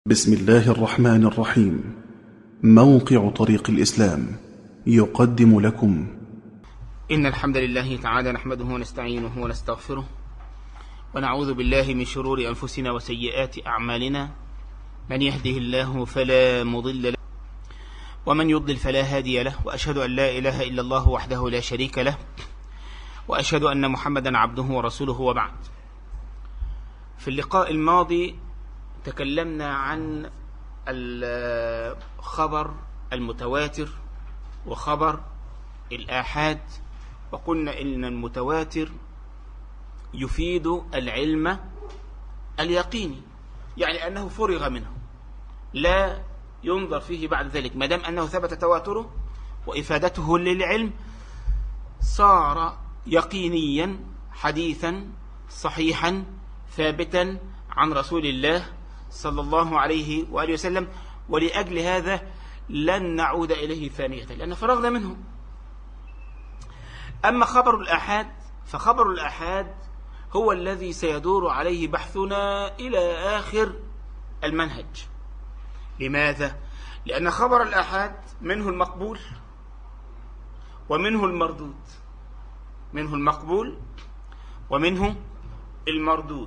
بسم الله الرحمن الرحيم موقع طريق الإسلام يقدم لكم إن الحمد لله تعالى نحمده ونستعينه ونستغفره ونعوذ بالله من شرور أنفسنا وسيئات أعمالنا من يهده الله فلا مضل له ومن يضلل فلا هادي له وأشهد أن لا إله إلا الله وحده لا شريك له وأشهد أن محمدا عبده ورسوله وبعد في اللقاء الماضي تكلمنا عن الخبر المتواتر وخبر الآحاد وقلنا إن المتواتر يفيد العلم اليقيني يعني أنه فرغ منه لا ينظر فيه بعد ذلك ما دام أنه ثبت تواتره وإفادته للعلم صار يقينيا حديثا صحيحا ثابتا عن رسول الله صلى الله عليه وآله وسلم ولأجل هذا لن نعود إليه ثانية لأن فرغنا منه أما خبر الأحاد فخبر الأحاد هو الذي سيدور عليه بحثنا إلى آخر المنهج لماذا؟ لأن خبر الأحاد منه المقبول ومنه المردود منه المقبول ومنه المردود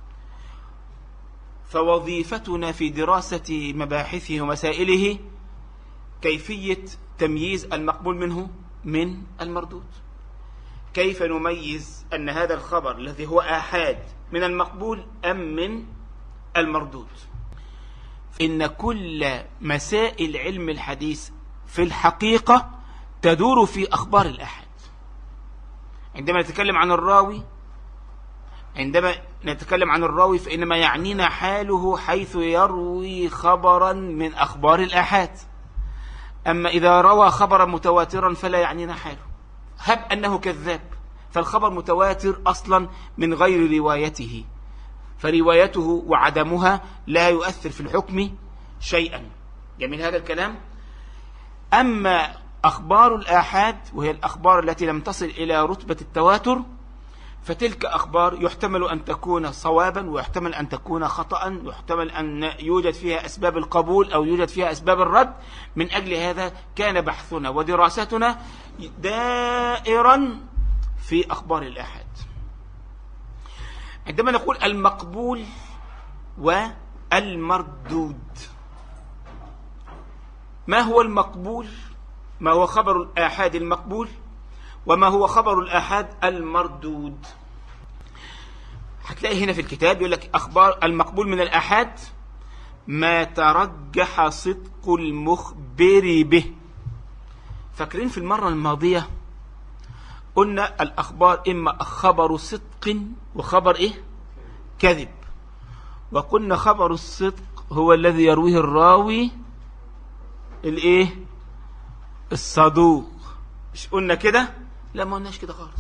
فوظيفتنا في دراسة مباحثه ومسائله كيفية تمييز المقبول منه من المردود كيف نميز أن هذا الخبر الذي هو آحاد من المقبول أم من المردود إن كل مسائل علم الحديث في الحقيقة تدور في أخبار الأحد عندما نتكلم عن الراوي عندما نتكلم عن الراوي فإنما يعنينا حاله حيث يروي خبرا من أخبار الآحاد أما إذا روى خبرا متواترا فلا يعنينا حاله هب أنه كذاب فالخبر متواتر أصلا من غير روايته فروايته وعدمها لا يؤثر في الحكم شيئا جميل هذا الكلام أما أخبار الآحاد وهي الأخبار التي لم تصل إلى رتبة التواتر فتلك أخبار يحتمل أن تكون صوابا ويحتمل أن تكون خطأ يحتمل أن يوجد فيها أسباب القبول أو يوجد فيها أسباب الرد من أجل هذا كان بحثنا ودراستنا دائرا في أخبار الأحد عندما نقول المقبول والمردود ما هو المقبول ما هو خبر الآحاد المقبول وما هو خبر الآحاد المردود هتلاقي هنا في الكتاب يقول لك أخبار المقبول من الآحاد ما ترجح صدق المخبر به فاكرين في المرة الماضية قلنا الأخبار إما خبر صدق وخبر إيه كذب وقلنا خبر الصدق هو الذي يرويه الراوي الإيه الصدوق مش قلنا كده لا ما قلناش كده خالص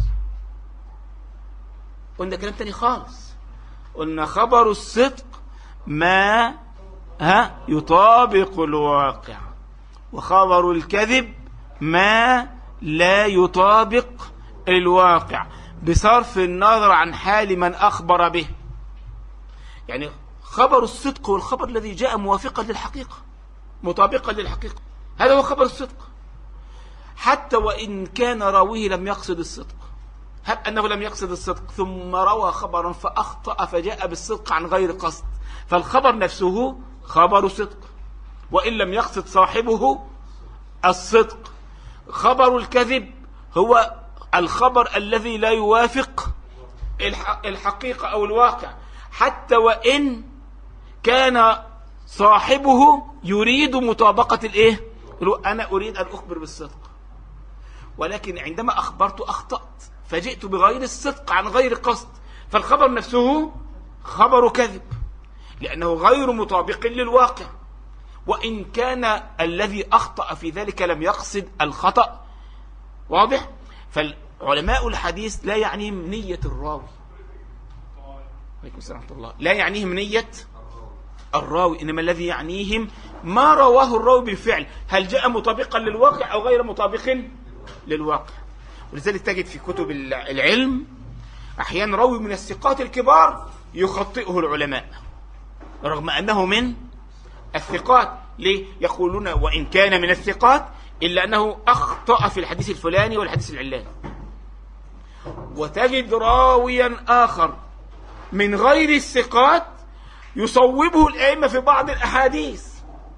قلنا كلام تاني خالص قلنا خبر الصدق ما ها يطابق الواقع وخبر الكذب ما لا يطابق الواقع بصرف النظر عن حال من أخبر به يعني خبر الصدق هو الخبر الذي جاء موافقا للحقيقة مطابقا للحقيقة هذا هو خبر الصدق حتى وإن كان راويه لم يقصد الصدق هب أنه لم يقصد الصدق ثم روى خبرا فأخطأ فجاء بالصدق عن غير قصد فالخبر نفسه خبر صدق وإن لم يقصد صاحبه الصدق خبر الكذب هو الخبر الذي لا يوافق الحقيقة أو الواقع حتى وإن كان صاحبه يريد مطابقة الإيه؟ أنا أريد أن أخبر بالصدق ولكن عندما أخبرت أخطأت فجئت بغير الصدق عن غير قصد فالخبر نفسه خبر كذب لأنه غير مطابق للواقع وإن كان الذي أخطأ في ذلك لم يقصد الخطأ واضح؟ فالعلماء الحديث لا يعنيهم نية الراوي عليكم السلام ورحمة الله لا يعنيهم نية الراوي إنما الذي يعنيهم ما رواه الراوي بالفعل هل جاء مطابقا للواقع أو غير مطابق للواقع ولذلك تجد في كتب العلم أحيانا راوي من الثقات الكبار يخطئه العلماء رغم أنه من الثقات ليه يقولون وإن كان من الثقات إلا أنه أخطأ في الحديث الفلاني والحديث العلاني وتجد راويا آخر من غير الثقات يصوبه الأئمة في بعض الأحاديث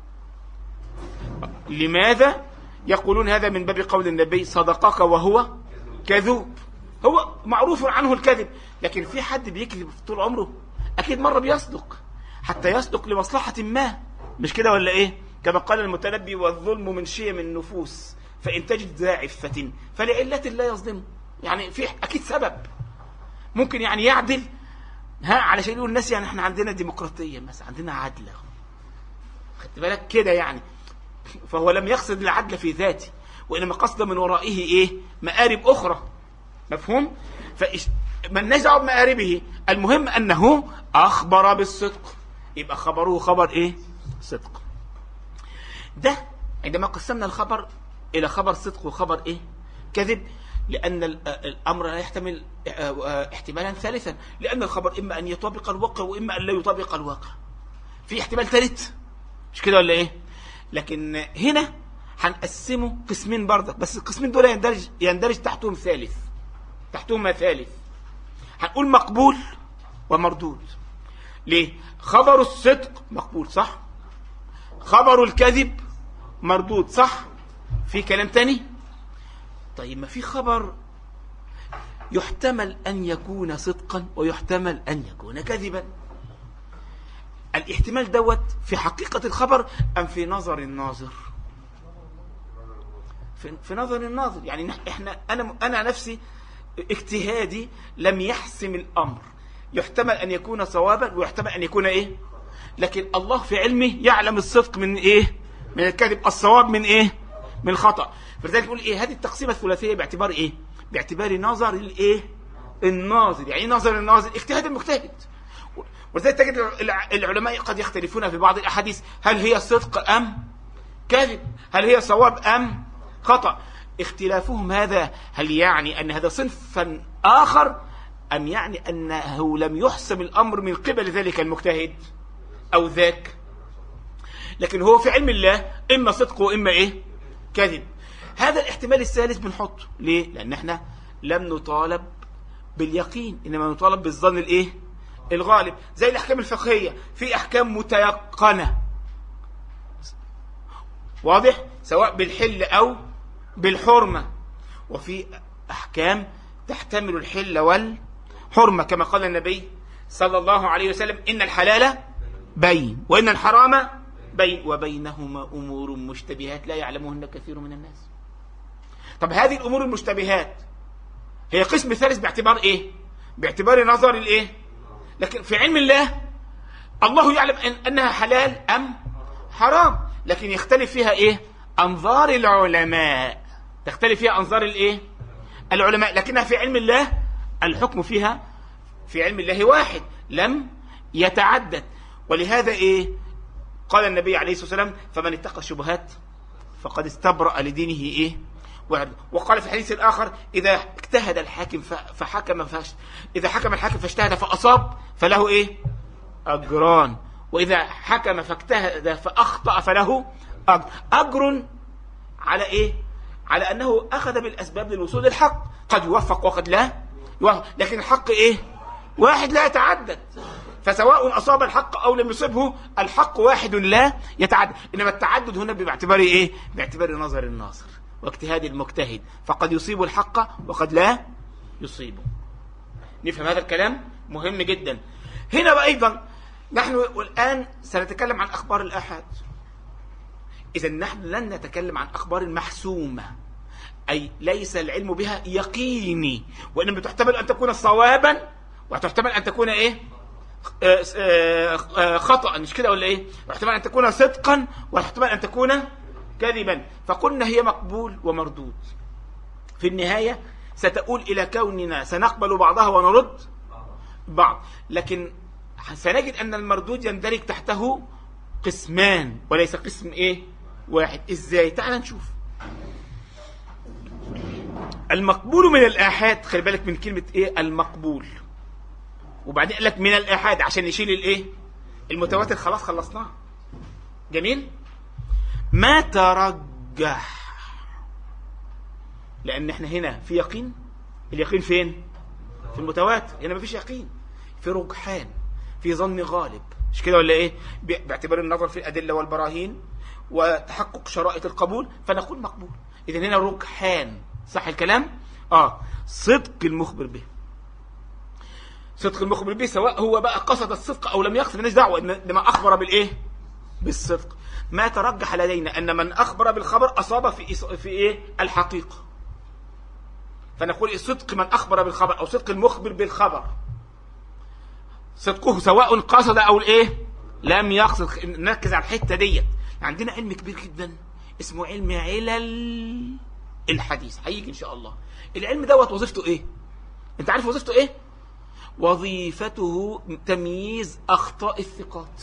لماذا يقولون هذا من باب قول النبي صدقك وهو كذوب هو معروف عنه الكذب لكن في حد بيكذب طول عمره أكيد مرة بيصدق حتى يصدق لمصلحة ما مش كده ولا إيه كما قال المتنبي والظلم من شيم النفوس فإن تجد ذا عفة فلعلة لا يظلمه يعني في أكيد سبب ممكن يعني يعدل ها علشان يقول الناس يعني احنا عندنا ديمقراطية مثلا عندنا عدل خدت بالك كده يعني فهو لم يقصد العدل في ذاته وإنما قصد من ورائه إيه مآرب أخرى مفهوم فإش... من نزع بمآربه المهم أنه أخبر بالصدق يبقى خبره خبر إيه صدق ده عندما قسمنا الخبر إلى خبر صدق وخبر إيه كذب لأن الأمر لا يحتمل احتمالا ثالثا لأن الخبر إما أن يطابق الواقع وإما أن لا يطابق الواقع في احتمال ثالث مش كده ولا إيه لكن هنا هنقسمه قسمين برضك بس القسمين دول يندرج يندرج تحتهم ثالث تحتهما ثالث هنقول مقبول ومردود ليه خبر الصدق مقبول صح خبر الكذب مردود صح في كلام تاني طيب ما في خبر يحتمل أن يكون صدقا ويحتمل أن يكون كذبا الاحتمال دوت في حقيقة الخبر أم في نظر الناظر في, في نظر الناظر يعني احنا أنا, أنا نفسي اجتهادي لم يحسم الأمر يحتمل أن يكون صوابا ويحتمل أن يكون إيه لكن الله في علمه يعلم الصدق من إيه من الكذب الصواب من إيه من الخطأ فلذلك يقول إيه هذه التقسيمة الثلاثية باعتبار إيه باعتبار نظر الإيه الناظر يعني نظر الناظر اجتهاد المجتهد ولذلك تجد العلماء قد يختلفون في بعض الأحاديث هل هي صدق أم كذب هل هي صواب أم خطأ اختلافهم هذا هل يعني أن هذا صنفا آخر أم يعني أنه لم يحسم الأمر من قبل ذلك المجتهد أو ذاك لكن هو في علم الله إما صدق وإما إيه كذب هذا الاحتمال الثالث بنحطه ليه لأن احنا لم نطالب باليقين إنما نطالب بالظن الإيه الغالب زي الأحكام الفقهية في أحكام متيقنة واضح سواء بالحل أو بالحرمة وفي أحكام تحتمل الحل والحرمة كما قال النبي صلى الله عليه وسلم إن الحلال بين وإن الحرام بين وبينهما أمور مشتبهات لا يعلمهن كثير من الناس طب هذه الأمور المشتبهات هي قسم ثالث باعتبار إيه باعتبار نظر الإيه لكن في علم الله الله يعلم إن أنها حلال أم حرام لكن يختلف فيها إيه أنظار العلماء تختلف فيها أنظار الإيه العلماء لكنها في علم الله الحكم فيها في علم الله واحد لم يتعدد ولهذا إيه قال النبي عليه الصلاة والسلام فمن اتقى الشبهات فقد استبرأ لدينه إيه وقال في الحديث الآخر إذا اجتهد الحاكم فحكم فاش إذا حكم الحاكم فاجتهد فأصاب فله إيه أجران وإذا حكم فاجتهد فأخطأ فله أجر أجر على إيه على أنه أخذ بالأسباب للوصول للحق قد يوفق وقد لا يوفق. لكن الحق إيه واحد لا يتعدد فسواء أصاب الحق أو لم يصبه الحق واحد لا يتعدد إنما التعدد هنا باعتبار إيه باعتبار نظر الناظر واجتهاد المجتهد فقد يصيب الحق وقد لا يصيبه نفهم هذا الكلام مهم جدا هنا وأيضا نحن الآن سنتكلم عن أخبار الآحاد إذا نحن لن نتكلم عن أخبار محسومة أي ليس العلم بها يقيني وإنما تحتمل أن تكون صوابا وتحتمل أن تكون إيه آه، آه، آه، خطأ مش كده ولا إيه واحتمال أن تكون صدقا واحتمال أن تكون كذبا فقلنا هي مقبول ومردود في النهاية ستؤول إلى كوننا سنقبل بعضها ونرد بعض لكن سنجد أن المردود يندرج تحته قسمان وليس قسم إيه واحد إزاي تعال نشوف المقبول من الآحاد خلي بالك من كلمة إيه المقبول وبعدين قال لك من الآحاد عشان نشيل الإيه المتواتر خلاص خلصناه جميل ما ترجح لان احنا هنا في يقين اليقين فين في المتواتر هنا مفيش يقين في رجحان في ظن غالب مش كده ولا ايه ب- باعتبار النظر في الادله والبراهين وتحقق شرائط القبول فنقول مقبول اذا هنا رجحان صح الكلام اه صدق المخبر به صدق المخبر به سواء هو بقى قصد الصدق او لم يقصد مالناش دعوه إن- لما اخبر بالايه بالصدق ما ترجح لدينا ان من اخبر بالخبر اصاب في إص- في ايه الحقيقه فنقول صدق من اخبر بالخبر او صدق المخبر بالخبر صدقه سواء قصد او الايه لم يقصد نركز على الحته ديت عندنا علم كبير جدا اسمه علم علل الحديث هيجي ان شاء الله العلم دوت وظيفته ايه انت عارف وظيفته ايه وظيفته تمييز اخطاء الثقات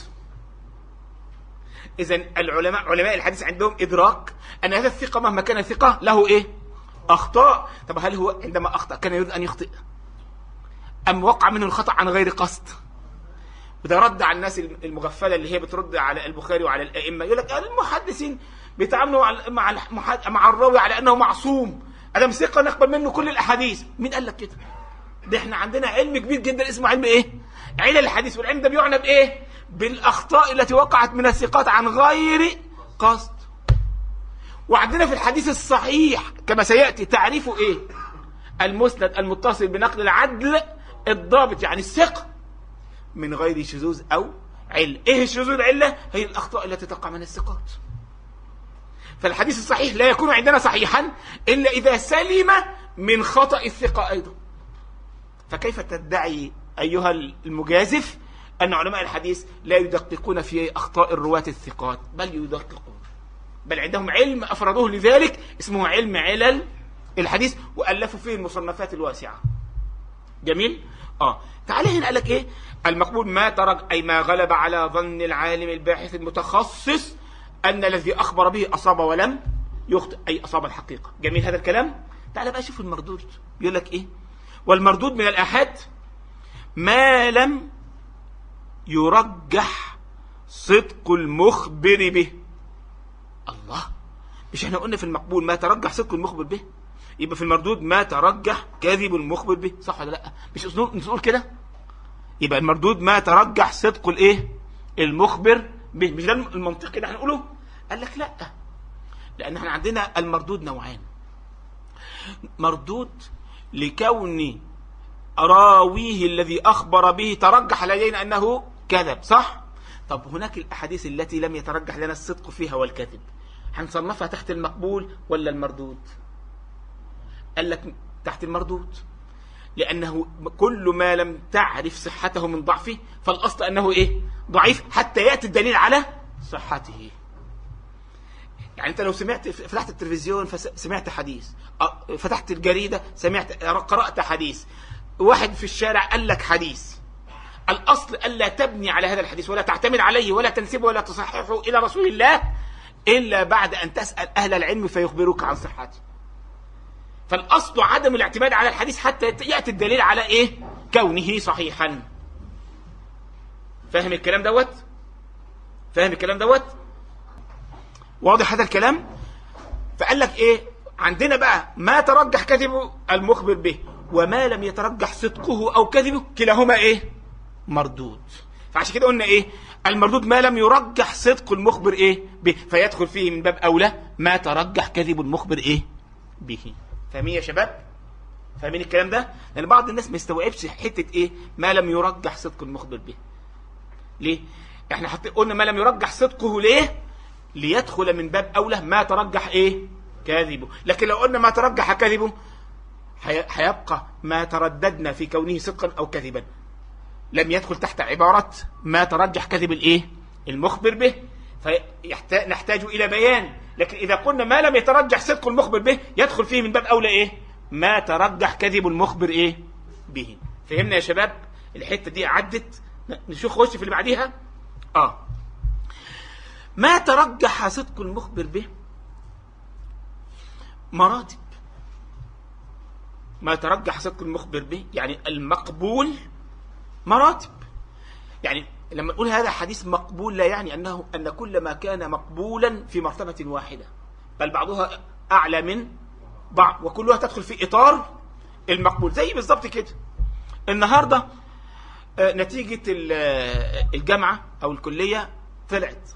اذا العلماء علماء الحديث عندهم ادراك ان هذا الثقه مهما كان ثقه له ايه اخطاء طب هل هو عندما اخطا كان يريد ان يخطئ ام وقع منه الخطا عن غير قصد وده رد على الناس المغفله اللي هي بترد على البخاري وعلى الائمه يقول لك المحدثين بيتعاملوا مع مع المحد- مع الراوي على انه معصوم ادم ثقه نقبل منه كل الاحاديث مين قال لك كده ده احنا عندنا علم كبير جدا اسمه علم ايه علل الحديث والعلم ده بيعنى بايه بالاخطاء التي وقعت من الثقات عن غير قصد وعندنا في الحديث الصحيح كما سياتي تعريفه ايه المسند المتصل بنقل العدل الضابط يعني الثقه من غير شذوذ او عله ايه الشذوذ العله هي الاخطاء التي تقع من الثقات فالحديث الصحيح لا يكون عندنا صحيحا الا اذا سلم من خطا الثقه ايضا فكيف تدعي ايها المجازف ان علماء الحديث لا يدققون في اخطاء الرواه الثقات بل يدققون بل عندهم علم افردوه لذلك اسمه علم علل الحديث والفوا فيه المصنفات الواسعه جميل اه تعالى هنا قال لك ايه المقبول ما ترك اي ما غلب على ظن العالم الباحث المتخصص ان الذي اخبر به اصاب ولم يخطئ اي اصاب الحقيقه جميل هذا الكلام تعالى بقى شوف المردود بيقول لك ايه والمردود من الاحاد ما لم يرجح صدق المخبر به الله مش احنا قلنا في المقبول ما ترجح صدق المخبر به يبقى في المردود ما ترجح كذب المخبر به صح ولا لا مش نقول نقول كده يبقى المردود ما ترجح صدق الايه المخبر به مش ده المنطقي اللي هنقوله قال لك لا لان احنا عندنا المردود نوعان مردود لكون راويه الذي اخبر به ترجح لدينا انه كذب صح طب هناك الاحاديث التي لم يترجح لنا الصدق فيها والكذب هنصنفها تحت المقبول ولا المردود قال لك تحت المردود لأنه كل ما لم تعرف صحته من ضعفه فالأصل أنه إيه ضعيف حتى يأتي الدليل على صحته يعني أنت لو سمعت فتحت التلفزيون فسمعت حديث أه، فتحت الجريدة سمعت قرأت حديث واحد في الشارع قال لك حديث الأصل ألا تبني على هذا الحديث ولا تعتمد عليه ولا تنسبه ولا تصححه إلى رسول الله إلا بعد أن تسأل أهل العلم فيخبروك عن صحته فالاصل عدم الاعتماد على الحديث حتى ياتي الدليل على ايه كونه صحيحا فاهم الكلام دوت فاهم الكلام دوت واضح هذا الكلام فقال لك ايه عندنا بقى ما ترجح كذبه المخبر به وما لم يترجح صدقه او كذبه كلاهما ايه مردود فعشان كده قلنا ايه المردود ما لم يرجح صدق المخبر ايه به فيدخل فيه من باب اولى ما ترجح كذب المخبر ايه به فاهمين يا شباب فاهمين الكلام ده لان بعض الناس ما يستوعبش حته ايه ما لم يرجح صدق المخبر به ليه احنا حط قلنا ما لم يرجح صدقه ليه ليدخل من باب اولى ما ترجح ايه كاذبه لكن لو قلنا ما ترجح كذبه هي- هيبقى ما ترددنا في كونه صدقا او كذبا لم يدخل تحت عبارة ما ترجح كذب الايه المخبر به فنحتاج الى بيان لكن اذا قلنا ما لم يترجح صدق المخبر به يدخل فيه من باب اولى ايه ما ترجح كذب المخبر ايه به فهمنا يا شباب الحته دي عدت نشوف خش في اللي بعديها اه ما ترجح صدق المخبر به مراتب ما ترجح صدق المخبر به يعني المقبول مراتب يعني لما نقول هذا حديث مقبول لا يعني أنه أن كل ما كان مقبولا في مرتبة واحدة بل بعضها أعلى من بعض وكلها تدخل في إطار المقبول زي بالضبط كده النهاردة آه، نتيجة ال- آه، الجامعة أو الكلية طلعت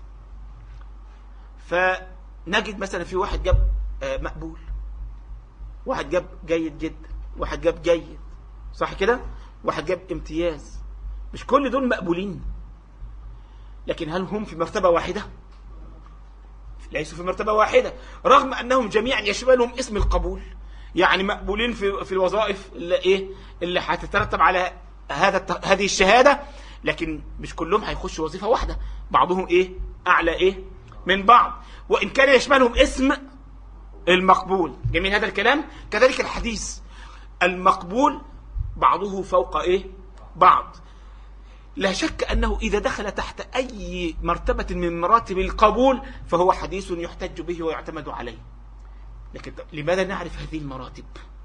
فنجد مثلا في واحد جاب آه، مقبول واحد جاب جيد جدا واحد جاب جيد صح كده واحد جاب امتياز مش كل دول مقبولين لكن هل هم في مرتبة واحدة ليسوا في مرتبة واحدة رغم أنهم جميعا يشملهم اسم القبول يعني مقبولين في في الوظائف اللي ايه اللي هتترتب على هذا الت- هذه الشهادة لكن مش كلهم هيخشوا وظيفة واحدة بعضهم ايه اعلى ايه من بعض وان كان يشملهم اسم المقبول جميل هذا الكلام كذلك الحديث المقبول بعضه فوق ايه بعض لا شك أنه إذا دخل تحت أي مرتبة من مراتب القبول فهو حديث يحتج به ويعتمد عليه لكن طب لماذا نعرف هذه المراتب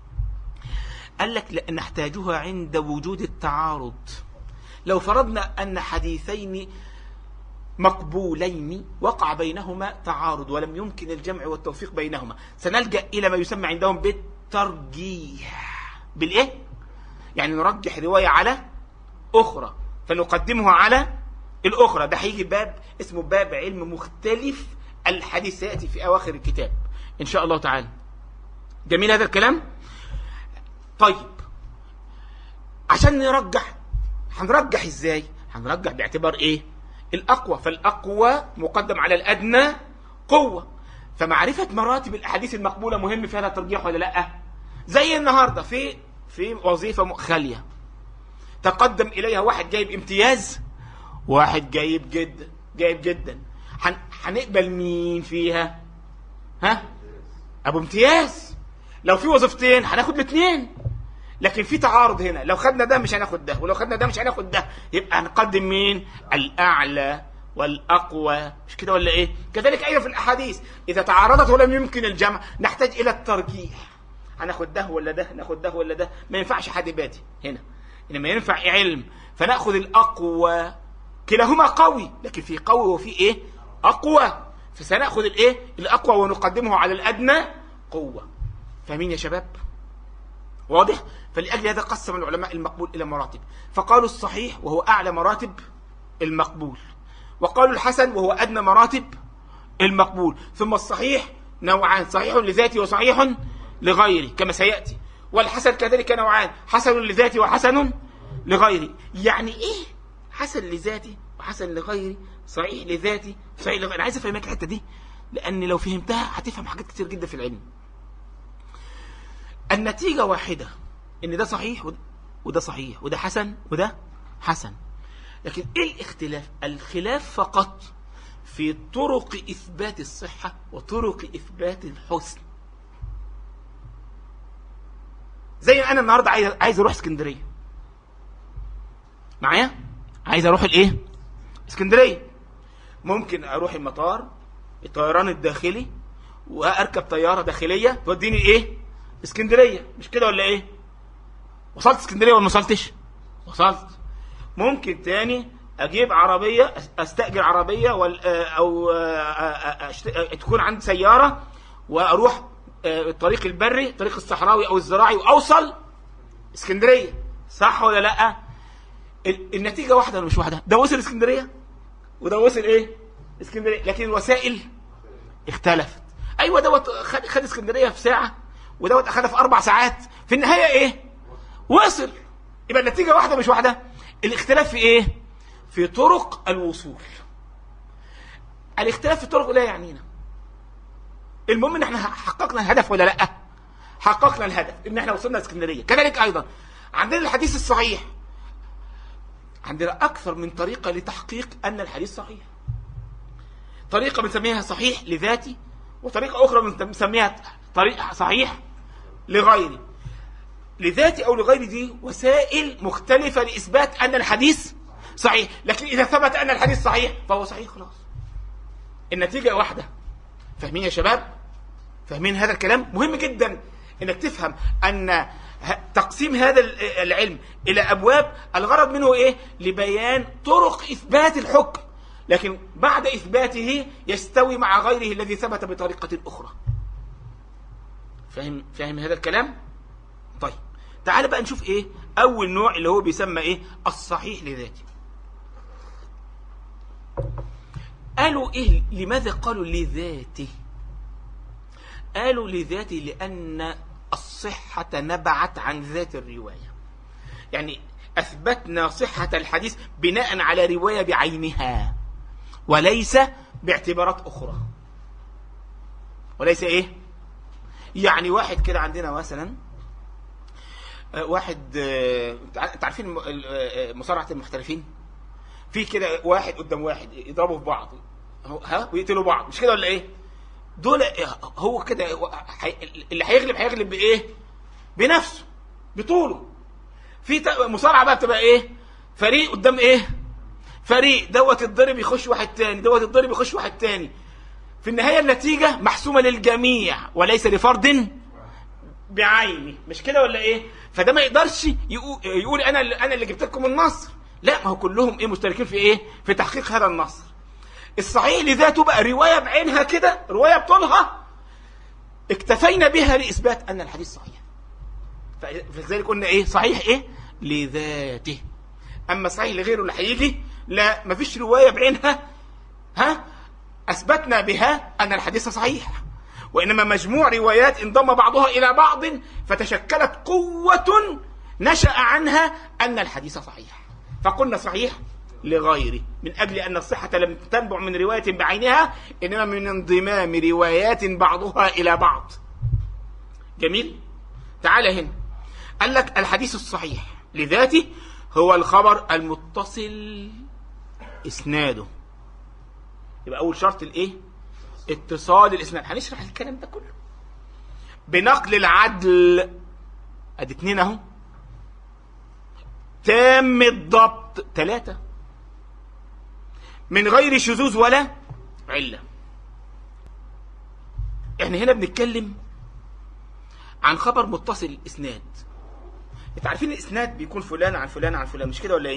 قال لك لأن نحتاجها عند وجود التعارض لو فرضنا أن حديثين مقبولين وقع بينهما تعارض ولم يمكن الجمع والتوفيق بينهما سنلجأ إلى ما يسمى عندهم بالترجيح بالإيه؟ يعني نرجح رواية على أخرى فنقدمها على الأخرى ده هيجي باب اسمه باب علم مختلف الحديث سيأتي في أواخر الكتاب إن شاء الله تعالى جميل هذا الكلام طيب عشان نرجح هنرجح ازاي هنرجح باعتبار ايه الاقوى فالاقوى مقدم على الادنى قوه فمعرفه مراتب الاحاديث المقبوله مهم في هذا الترجيح ولا لا زي النهارده في في وظيفه م- خاليه تقدم اليها واحد جايب امتياز واحد جايب جدا جايب جدا هن- هنقبل مين فيها ها ابو امتياز لو في وظيفتين هناخد الاثنين لكن في تعارض هنا لو خدنا ده مش هناخد ده ولو خدنا ده مش هناخد ده يبقى هنقدم مين الاعلى والاقوى مش كده ولا ايه كذلك ايضا في الاحاديث اذا تعارضت ولم يمكن الجمع نحتاج الى الترجيح هناخد ده ولا ده ناخد ده ولا ده ما ينفعش حد بادي هنا انما ينفع علم فناخذ الاقوى كلاهما قوي لكن في قوي وفي ايه اقوى فسناخذ الايه الاقوى ونقدمه على الادنى قوه فاهمين يا شباب واضح فلأجل هذا قسم العلماء المقبول إلى مراتب فقالوا الصحيح وهو أعلى مراتب المقبول وقالوا الحسن وهو أدنى مراتب المقبول ثم الصحيح نوعان صحيح لذاته وصحيح لغيره كما سيأتي والحسن كذلك نوعان حسن لذاته وحسن لغيره يعني إيه حسن لذاتي وحسن لغيري صحيح لذاتي صحيح لغيري أنا عايز أفهمك الحتة دي لأن لو فهمتها هتفهم حاجات كتير جدا في العلم النتيجة واحدة ان ده صحيح وده- وده صحيح وده حسن وده حسن لكن ايه الاختلاف الخلاف فقط في طرق اثبات الصحة وطرق اثبات الحسن زي انا النهاردة عايز عايز اروح اسكندرية معايا عايز اروح الايه اسكندرية ممكن اروح المطار الطيران الداخلي واركب طياره داخليه توديني ايه اسكندريه مش كده ولا ايه وصلت اسكندريه ولا ما وصلتش وصلت ممكن تاني اجيب عربيه أس- استاجر عربيه وال آه، او آه، آه، أشت- آه، تكون عندي سياره واروح آه، الطريق البري الطريق الصحراوي او الزراعي واوصل اسكندريه صح ولا لا ال- النتيجه واحده ولا مش واحده ده وصل اسكندريه وده وصل ايه اسكندريه لكن الوسائل اختلفت ايوه دوت خد, خد اسكندريه في ساعه ودوت اخدها في اربع ساعات في النهايه ايه وصل يبقى النتيجه واحده مش واحده الاختلاف في ايه في طرق الوصول الاختلاف في الطرق لا يعنينا المهم ان احنا حققنا الهدف ولا لا حققنا الهدف ان احنا وصلنا اسكندريه كذلك ايضا عندنا الحديث الصحيح عندنا اكثر من طريقه لتحقيق ان الحديث صحيح طريقة بنسميها صحيح لذاتي وطريقة أخرى بنسميها طريقة صحيح لغيري لذاتي أو لغيري دي وسائل مختلفة لإثبات أن الحديث صحيح لكن إذا ثبت أن الحديث صحيح فهو صحيح خلاص النتيجة واحدة فاهمين يا شباب فاهمين هذا الكلام مهم جدا انك تفهم ان ه- تقسيم هذا ال- العلم الى ابواب الغرض منه ايه لبيان طرق اثبات الحكم لكن بعد اثباته يستوي مع غيره الذي ثبت بطريقه اخرى فاهم فاهم هذا الكلام طيب تعال بقى نشوف ايه اول نوع اللي هو بيسمى ايه الصحيح لذاته قالوا ايه لماذا قالوا لذاته قالوا لذاته لان الصحه نبعت عن ذات الروايه يعني اثبتنا صحه الحديث بناء على روايه بعينها وليس باعتبارات اخرى وليس ايه يعني واحد كده عندنا مثلا آه، واحد آه، تع- تعرفين م- ال- آه، مصارعه المحترفين في كده واحد قدام واحد يضربوا في بعض هو- ها ويقتلوا بعض مش كده ولا ايه دول هو كده هو حي- اللي هيغلب هيغلب بايه بنفسه بطوله في ت- مصارعه بقى بتبقى ايه فريق قدام ايه فريق دوت الضرب يخش واحد تاني دوت الضرب يخش واحد تاني في النهايه النتيجه محسومه للجميع وليس لفرد بعيني مش كده ولا ايه فده ما يقدرش يقول, يقول انا اللي انا اللي جبت لكم النصر لا ما هو كلهم ايه مشتركين في ايه في تحقيق هذا النصر الصحيح لذاته بقى روايه بعينها كده روايه بطولها اكتفينا بها لاثبات ان الحديث صحيح ف- فلذلك قلنا ايه صحيح ايه لذاته اما صحيح لغيره اللي هيجي لا مفيش روايه بعينها ها اثبتنا بها ان الحديث صحيح وانما مجموع روايات انضم بعضها الى بعض فتشكلت قوه نشا عنها ان الحديث صحيح فقلنا صحيح لغيره من اجل ان الصحه لم تنبع من روايه بعينها انما من انضمام روايات بعضها الى بعض جميل تعال هنا قال لك الحديث الصحيح لذاته هو الخبر المتصل اسناده يبقى اول شرط الايه اتصال الاسناد هنشرح الكلام ده كله بنقل العدل ادي اتنين اهو تام الضبط ثلاثة من غير شذوذ ولا علة احنا هنا بنتكلم عن خبر متصل الاسناد انت عارفين الاسناد بيكون فلان عن فلان عن فلان مش كده ولا ايه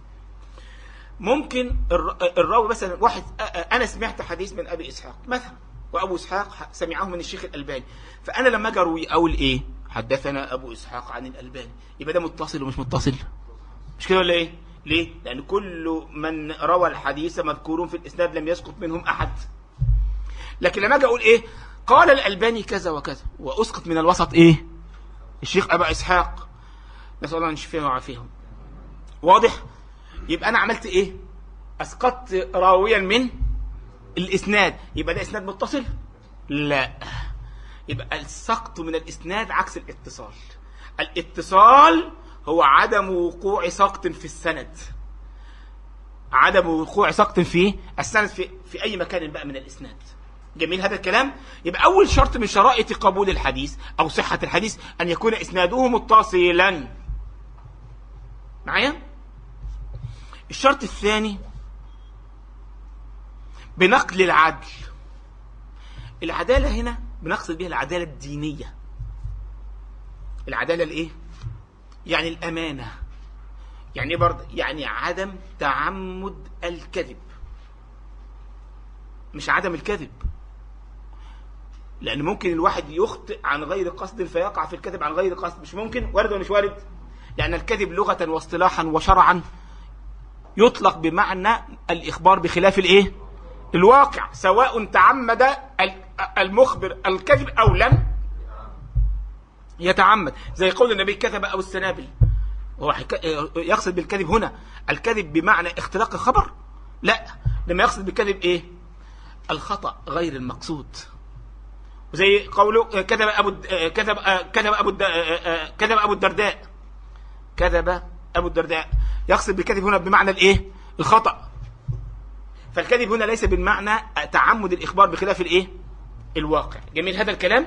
ممكن الر- الراوي مثلا واحد أ- أ- انا سمعت حديث من ابي اسحاق مثلا وابو اسحاق سمعه من الشيخ الالباني فانا لما اجي اروي اقول ايه حدثنا ابو اسحاق عن الالباني يبقى ده متصل ومش متصل مش كده ولا ايه ليه لان كل من روى الحديث مذكورون في الاسناد لم يسقط منهم احد لكن لما اجي اقول ايه قال الالباني كذا وكذا واسقط من الوسط ايه الشيخ ابا اسحاق نسال الله ان يشفيه ويعافيهم واضح يبقى انا عملت ايه اسقطت راويا من الاسناد يبقى ده اسناد متصل لا يبقى السقط من الاسناد عكس الاتصال الاتصال هو عدم وقوع سقط في السند عدم وقوع سقط في السند في في اي مكان بقى من الاسناد جميل هذا الكلام يبقى اول شرط من شرائط قبول الحديث او صحه الحديث ان يكون اسناده متصلا معايا الشرط الثاني بنقل العدل العدالة هنا بنقصد بها العدالة الدينية العدالة الايه يعني الأمانة يعني ايه برضه يعني عدم تعمد الكذب مش عدم الكذب لأن ممكن الواحد يخطئ عن غير قصد فيقع في الكذب عن غير قصد مش ممكن وارد ولا مش وارد لأن الكذب لغة واصطلاحا وشرعا يطلق بمعنى الإخبار بخلاف الإيه؟ الواقع سواء تعمد ال- المخبر الكذب أو لم يتعمد زي قول النبي كذب أو السنابل هو حك- يقصد بالكذب هنا الكذب بمعنى اختلاق الخبر لا لما يقصد بالكذب ايه الخطأ غير المقصود وزي قوله كذب ابو الد- كذب كذب ابو الد- كذب ابو الدرداء كذب ابو الدرداء يقصد بالكذب هنا بمعنى الايه الخطأ فالكذب هنا ليس بالمعنى تعمد الاخبار بخلاف الايه الواقع جميل هذا الكلام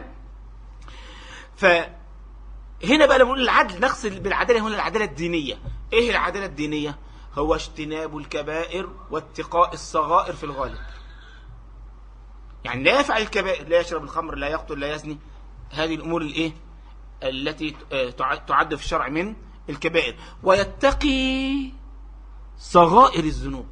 فهنا بقى لما نقول العدل نقصد بالعداله هنا العداله الدينيه ايه العداله الدينيه هو اجتناب الكبائر واتقاء الصغائر في الغالب يعني لا يفعل الكبائر لا يشرب الخمر لا يقتل لا يزني هذه الامور الايه التي تعد في الشرع من الكبائر ويتقي صغائر الذنوب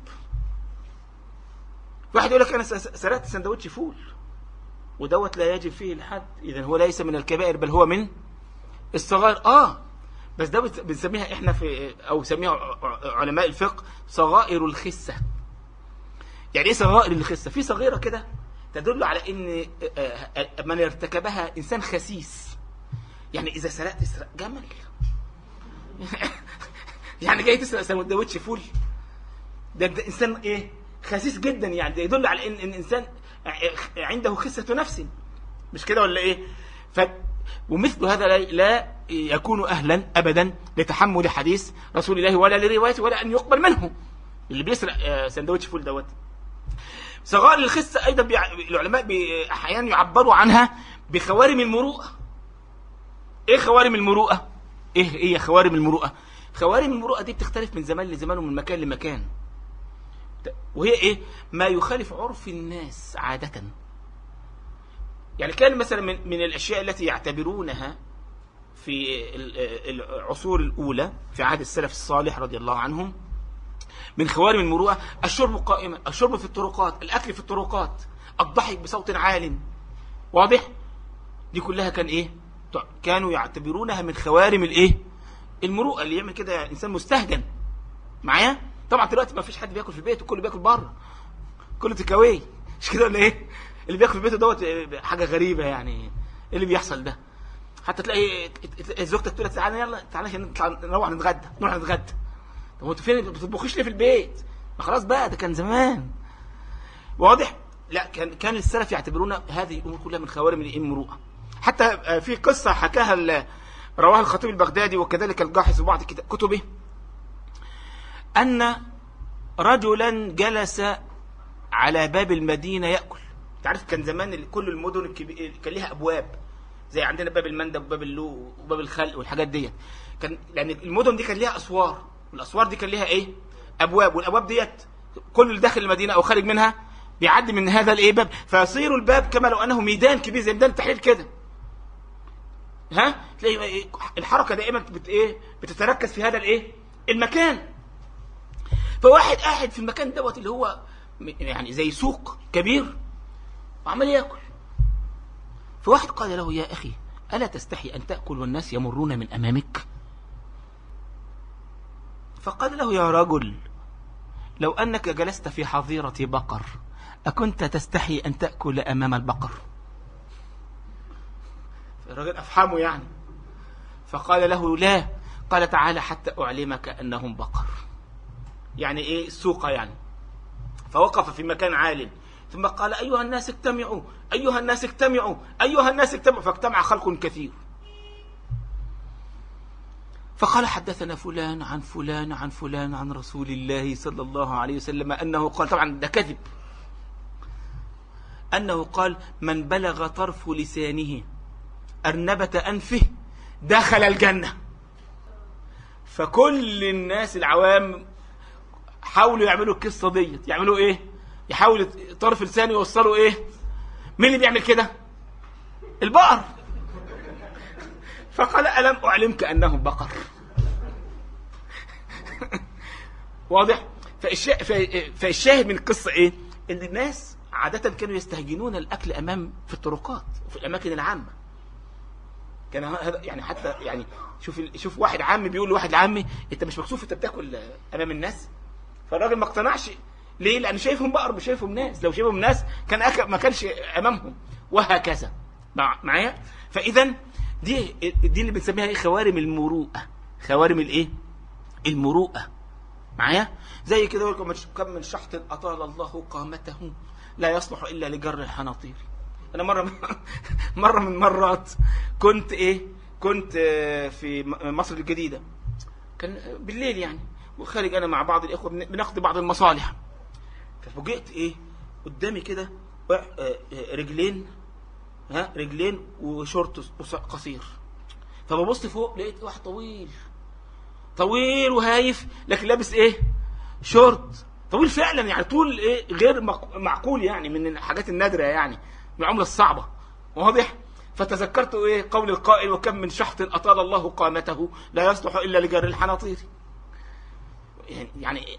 واحد يقول لك انا سرقت سندوتش فول ودوت لا يجب فيه الحد اذا هو ليس من الكبائر بل هو من الصغائر اه بس ده بنسميها احنا في او سميها علماء الفقه صغائر الخسه يعني ايه صغائر الخسه في صغيره كده تدل على ان آه، آه، من ارتكبها انسان خسيس يعني اذا سرقت اسرق جمل يعني جاي تسرق سندوتش فول ده, ده انسان ايه خسيس جدا يعني ده يدل على ان الانسان عنده خسه نفس مش كده ولا ايه ف ومثل هذا لا يكون اهلا ابدا لتحمل حديث رسول الله ولا لروايته ولا ان يقبل منه اللي بيسرق آه، سندوتش فول دوت صغار الخسه ايضا العلماء احيانا يعبروا عنها بخوارم المروءه ايه خوارم المروءه ايه هي خوارم المروءه خوارم المروءه دي بتختلف من زمان لزمان ومن مكان لمكان وهي ايه ما يخالف عرف الناس عاده يعني كان مثلا من, من الاشياء التي يعتبرونها في العصور الاولى في عهد السلف الصالح رضي الله عنهم من خوارم المروءه الشرب قائما الشرب في الطرقات الاكل في الطرقات الضحك بصوت عال واضح دي كلها كان ايه كانوا يعتبرونها من خوارم الايه المروءه اللي يعمل كده يعني انسان مستهجن معايا طبعا دلوقتي ما فيش حد بياكل في البيت وكله بياكل بره كله تكاوي مش كده ولا ايه اللي بياكل في بيته دوت حاجه غريبه يعني ايه اللي بيحصل ده حتى تلاقي زوجتك تقول لك تعالى يلا تعالى عشان نروح نتغدى نروح نتغدى طب انت فين ما بتطبخيش ليه في البيت ما خلاص بقى ده كان زمان واضح لا كان كان السلف يعتبرون هذه الامور كلها من خوارم المروءه حتى آه، في قصه حكاها رواها الخطيب البغدادي وكذلك الجاحظ في بعض كتبه ان رجلا جلس على باب المدينه ياكل تعرف كان زمان كل المدن الكبير كان ليها ابواب زي عندنا باب المندب وباب اللو وباب الخلق والحاجات ديت كان لان المدن دي كان ليها اسوار والاسوار دي كان ليها ايه ابواب والابواب ديت كل اللي داخل المدينه او خارج منها بيعدي من هذا الايه باب فيصير الباب كما لو انه ميدان كبير زي ميدان التحرير كده ها تلاقي إيه الحركه دائما بت ايه بتتركز في هذا الايه المكان فواحد قاعد في المكان دوت اللي هو يعني زي سوق كبير وعمال ياكل فواحد قال له يا أخي ألا تستحي أن تأكل والناس يمرون من أمامك فقال له يا رجل لو أنك جلست في حظيرة بقر أكنت تستحي أن تأكل أمام البقر الرجل أفهمه يعني فقال له لا قال تعالى حتى أعلمك أنهم بقر يعني إيه السوق يعني فوقف في مكان عال ثم قال أيها الناس اجتمعوا أيها الناس اجتمعوا أيها الناس اجتمعوا فاجتمع خلق كثير فقال حدثنا فلان عن فلان عن فلان عن رسول الله صلى الله عليه وسلم أنه قال طبعا ده كذب أنه قال من بلغ طرف لسانه أرنبة أنفه دخل الجنة فكل الناس العوام حاولوا يعملوا القصة ديت يعملوا ايه يحاول طرف لسانه يوصله ايه مين اللي بيعمل كده البقر فقال ألم أعلمك أنهم بقر واضح فالشاهد من القصة إيه إن الناس عادة كانوا يستهجنون الأكل أمام في الطرقات وفي الأماكن العامة كان هذا يعني حتى يعني شوف شوف واحد عامي بيقول لواحد عامي انت مش مكسوف انت بتاكل امام الناس فالراجل ما اقتنعش ليه لان شايفهم بقر مش شايفهم ناس لو شايفهم ناس كان أك... ما كانش امامهم وهكذا معايا فاذا دي دي اللي بنسميها ايه خوارم المروءه خوارم الايه المروءه معايا زي كده كم من شحط اطال الله قامته لا يصلح الا لجر الحناطير انا مره مره من مرات كنت ايه كنت آه، في مصر الجديده كان بالليل يعني وخارج انا مع بعض الاخوه بناخد بعض المصالح ففوجئت ايه قدامي كده آه، آه، رجلين ها رجلين وشورت قصير فببص فوق لقيت واحد طويل طويل وهايف لكن لابس ايه شورت طويل فعلا يعني طول ايه غير معقول يعني من الحاجات النادره يعني من العمله الصعبه واضح فتذكرت ايه قول القائل وكم من شحط اطال الله قامته لا يصلح الا لجر الحناطير يعني يعني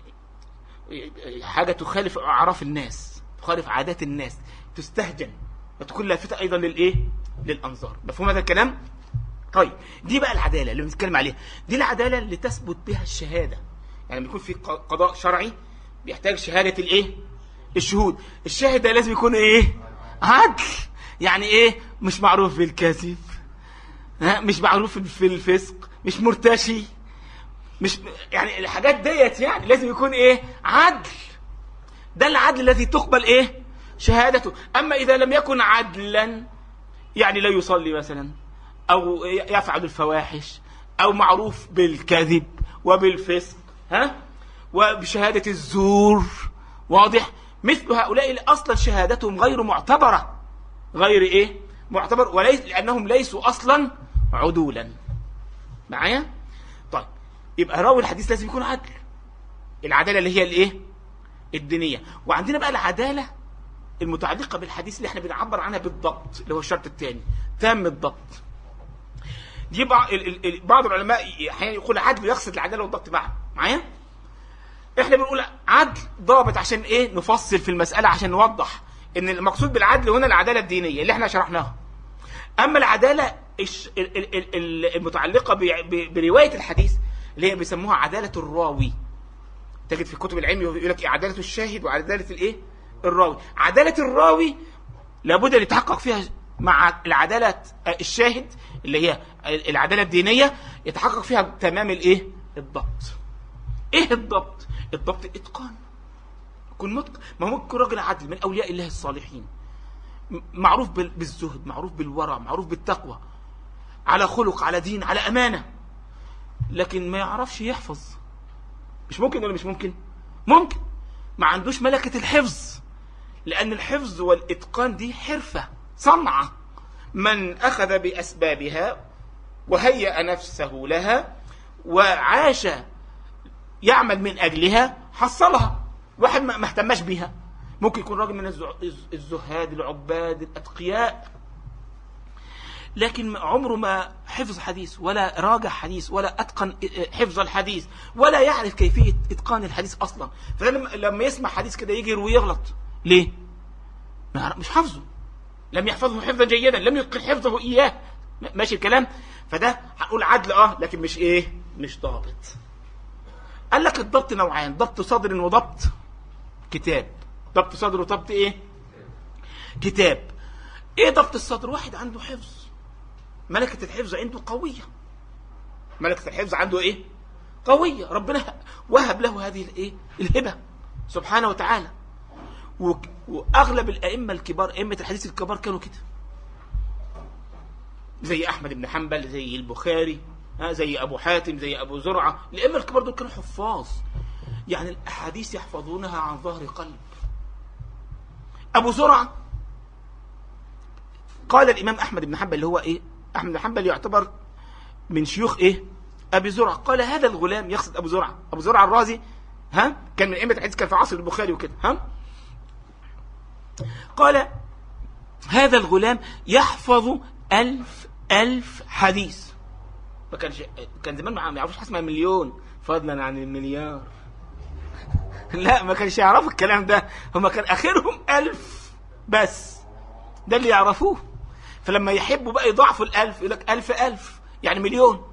حاجه تخالف اعراف الناس تخالف عادات الناس تستهجن وتكون لافتة أيضا للإيه؟ للأنظار مفهوم هذا الكلام؟ طيب دي بقى العدالة اللي بنتكلم عليها دي العدالة اللي تثبت بها الشهادة يعني بيكون في قضاء شرعي بيحتاج شهادة الإيه؟ الشهود الشاهد ده لازم يكون إيه؟ عدل يعني إيه؟ مش معروف بالكذب ها مش معروف في الفسق مش مرتشي مش يعني الحاجات ديت يعني لازم يكون ايه عدل ده العدل الذي تقبل ايه شهادته أما إذا لم يكن عدلا يعني لا يصلي مثلا أو يفعل الفواحش أو معروف بالكذب وبالفسق ها وبشهادة الزور واضح مثل هؤلاء أصلا شهادتهم غير معتبرة غير إيه معتبر وليس لأنهم ليسوا أصلا عدولا معايا طيب يبقى راوي الحديث لازم يكون عدل العدالة اللي هي الإيه الدينية وعندنا بقى العدالة المتعلقة بالحديث اللي احنا بنعبر عنها بالضبط اللي هو الشرط الثاني تام الضبط دي بعض العلماء احيانا يقول عدل يقصد العداله والضبط معا معايا احنا بنقول عدل ضابط عشان ايه نفصل في المساله عشان نوضح ان المقصود بالعدل هنا العداله الدينيه اللي احنا شرحناها اما العداله المتعلقه بروايه الحديث اللي هي بيسموها عداله الراوي تجد في كتب العلم يقول لك إيه عداله الشاهد وعداله الايه الراوي عدالة الراوي لابد أن يتحقق فيها مع العدالة الشاهد اللي هي العدالة الدينية يتحقق فيها تمام الايه الضبط ايه الضبط الضبط الاتقان يكون متقن ما هو ممكن راجل عدل من اولياء الله الصالحين معروف بالزهد معروف بالورع معروف بالتقوى على خلق على دين على امانه لكن ما يعرفش يحفظ مش ممكن ولا مش ممكن ممكن ما عندوش ملكه الحفظ لأن الحفظ والإتقان دي حرفة صنعة من أخذ بأسبابها وهيأ نفسه لها وعاش يعمل من أجلها حصلها واحد ما اهتمش بيها ممكن يكون راجل من الزهاد العباد الأتقياء لكن عمره ما حفظ حديث ولا راجع حديث ولا أتقن حفظ الحديث ولا يعرف كيفية إتقان الحديث أصلا فلما يسمع حديث كده يجي ويغلط ليه مش حافظه لم يحفظه حفظا جيدا لم يتقن حفظه إياه ماشي الكلام فده هنقول عدل اه لكن مش ايه مش ضابط قال لك الضبط نوعين ضبط صدر وضبط كتاب ضبط صدر وضبط ايه كتاب ايه ضبط الصدر واحد عنده حفظ ملكة الحفظ عنده قوية ملكة الحفظ عنده ايه قوية ربنا وهب له هذه الايه الهبة سبحانه وتعالى واغلب الائمه الكبار ائمه الحديث الكبار كانوا كده زي احمد بن حنبل زي البخاري زي ابو حاتم زي ابو زرعه الائمه الكبار دول كانوا حفاظ يعني الاحاديث يحفظونها عن ظهر قلب ابو زرعه قال الامام احمد بن حنبل اللي هو ايه احمد بن حنبل يعتبر من شيوخ ايه ابي زرعه قال هذا الغلام يقصد ابو زرعه ابو زرعه الرازي ها كان من ائمه الحديث كان في عصر البخاري وكده ها قال هذا الغلام يحفظ ألف ألف حديث ما كانش كان زمان ما يعرفوش حاجه اسمها مليون فضلا عن المليار لا ما كانش يعرفوا الكلام ده هم كان اخرهم ألف بس ده اللي يعرفوه فلما يحبوا بقى يضاعفوا الألف يقول لك ألف ألف يعني مليون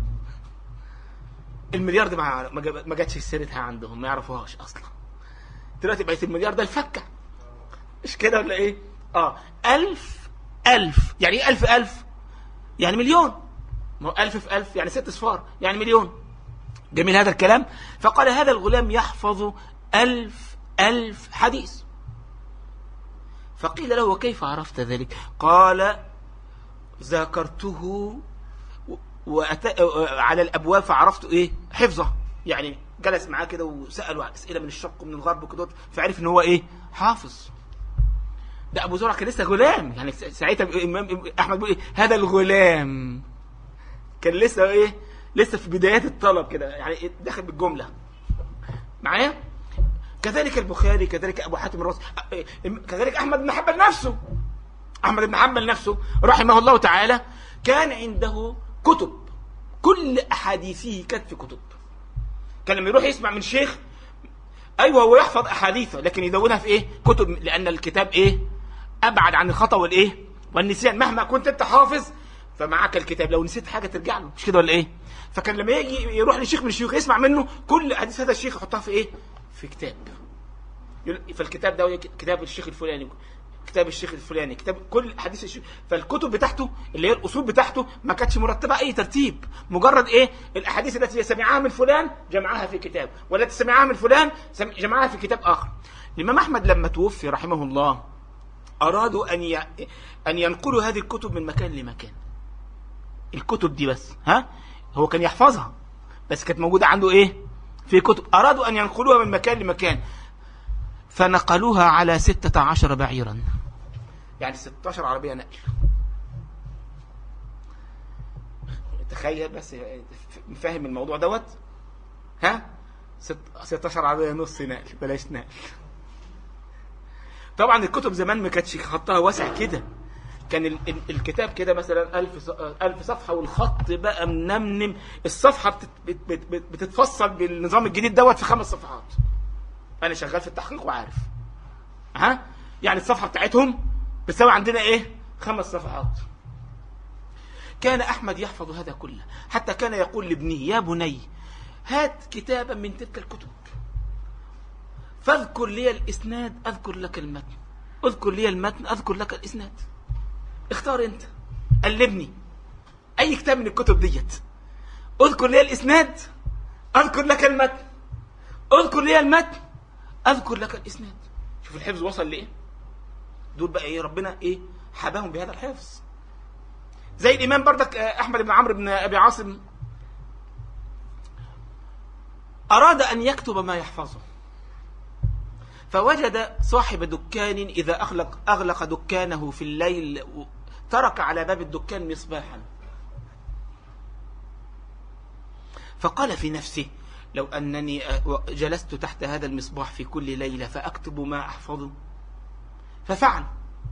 المليار دي ما جاتش سيرتها عندهم ما يعرفوهاش اصلا دلوقتي بقت المليار ده الفكه مش كده ولا ايه اه ألف ألف يعني ايه ألف ألف يعني مليون ما هو ألف في ألف يعني ست صفار يعني مليون جميل هذا الكلام فقال هذا الغلام يحفظ ألف ألف حديث فقيل له وكيف عرفت ذلك قال ذاكرته وأت... على الأبواب فعرفت إيه حفظه يعني جلس معاه كده وسأله أسئلة من الشرق ومن الغرب وكده فعرف إن هو إيه حافظ ده ابو زرع كان لسه غلام يعني ساعتها الامام احمد بيقول ايه هذا الغلام كان لسه ايه لسه في بدايات الطلب كده يعني داخل بالجمله معايا كذلك البخاري كذلك ابو حاتم الرازي كذلك احمد بن حنبل نفسه أحمد بن حنبل نفسه رحمه الله تعالى كان عنده كتب كل أحاديثه كانت في كتب كان لما يروح يسمع من شيخ أيوه هو يحفظ أحاديثه لكن يدونها في إيه كتب لأن الكتاب إيه أبعد عن الخطأ والإيه والنسيان مهما كنت أنت حافظ فمعاك الكتاب لو نسيت حاجة ترجع له مش كده ولا إيه فكان لما يجي يروح لشيخ من الشيوخ يسمع منه كل حديث هذا الشيخ يحطها في إيه في كتاب فالكتاب ده كتاب الشيخ الفلاني كتاب الشيخ الفلاني كتاب كل حديث الشيخ فالكتب بتاعته اللي هي الاصول بتاعته ما كانتش مرتبه اي ترتيب مجرد ايه الاحاديث التي سمعها من فلان جمعها في كتاب والتي سمعها من فلان جمعها في كتاب اخر الامام احمد لما توفي رحمه الله ارادوا ان ي... ان ينقلوا هذه الكتب من مكان لمكان الكتب دي بس ها هو كان يحفظها بس كانت موجوده عنده ايه في كتب ارادوا ان ينقلوها من مكان لمكان فنقلوها على ستة عشر بعيرا يعني ستة عشر عربية نقل تخيل بس فاهم الموضوع دوت ها ستة عشر عربية نص نقل بلاش نقل طبعا الكتب زمان ما كانتش خطها واسع كده كان الكتاب كده مثلا ألف ألف صفحة والخط بقى منمنم الصفحة بتتفصل بالنظام الجديد دوت في خمس صفحات انا شغال في التحقيق وعارف ها يعني الصفحه بتاعتهم بتساوي عندنا ايه خمس صفحات كان احمد يحفظ هذا كله حتى كان يقول لابنه يا بني هات كتابا من تلك الكتب فاذكر لي الاسناد اذكر لك المتن اذكر لي المتن اذكر لك الاسناد اختار انت قلبني اي كتاب من الكتب ديت اذكر لي الاسناد اذكر لك المتن اذكر لي المتن اذكر لك الاسناد شوف الحفظ وصل لايه دول بقى ايه ربنا ايه حباهم بهذا الحفظ زي الامام بردك احمد بن عمرو بن ابي عاصم اراد ان يكتب ما يحفظه فوجد صاحب دكان اذا اغلق اغلق دكانه في الليل ترك على باب الدكان مصباحا فقال في نفسه لو أنني جلست تحت هذا المصباح في كل ليلة فأكتب ما أحفظه ففعل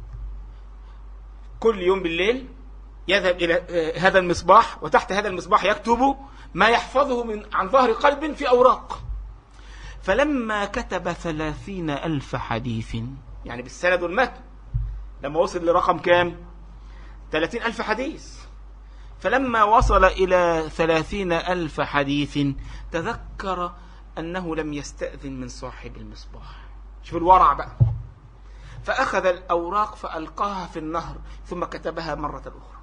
كل يوم بالليل يذهب إلى هذا المصباح وتحت هذا المصباح يكتب ما يحفظه من عن ظهر قلب في أوراق فلما كتب ثلاثين ألف حديث يعني بالسند والمتن لما وصل لرقم كام ثلاثين ألف حديث فلما وصل إلى ثلاثين ألف حديث تذكر أنه لم يستأذن من صاحب المصباح شوف الورع بقى فأخذ الأوراق فألقاها في النهر ثم كتبها مرة أخرى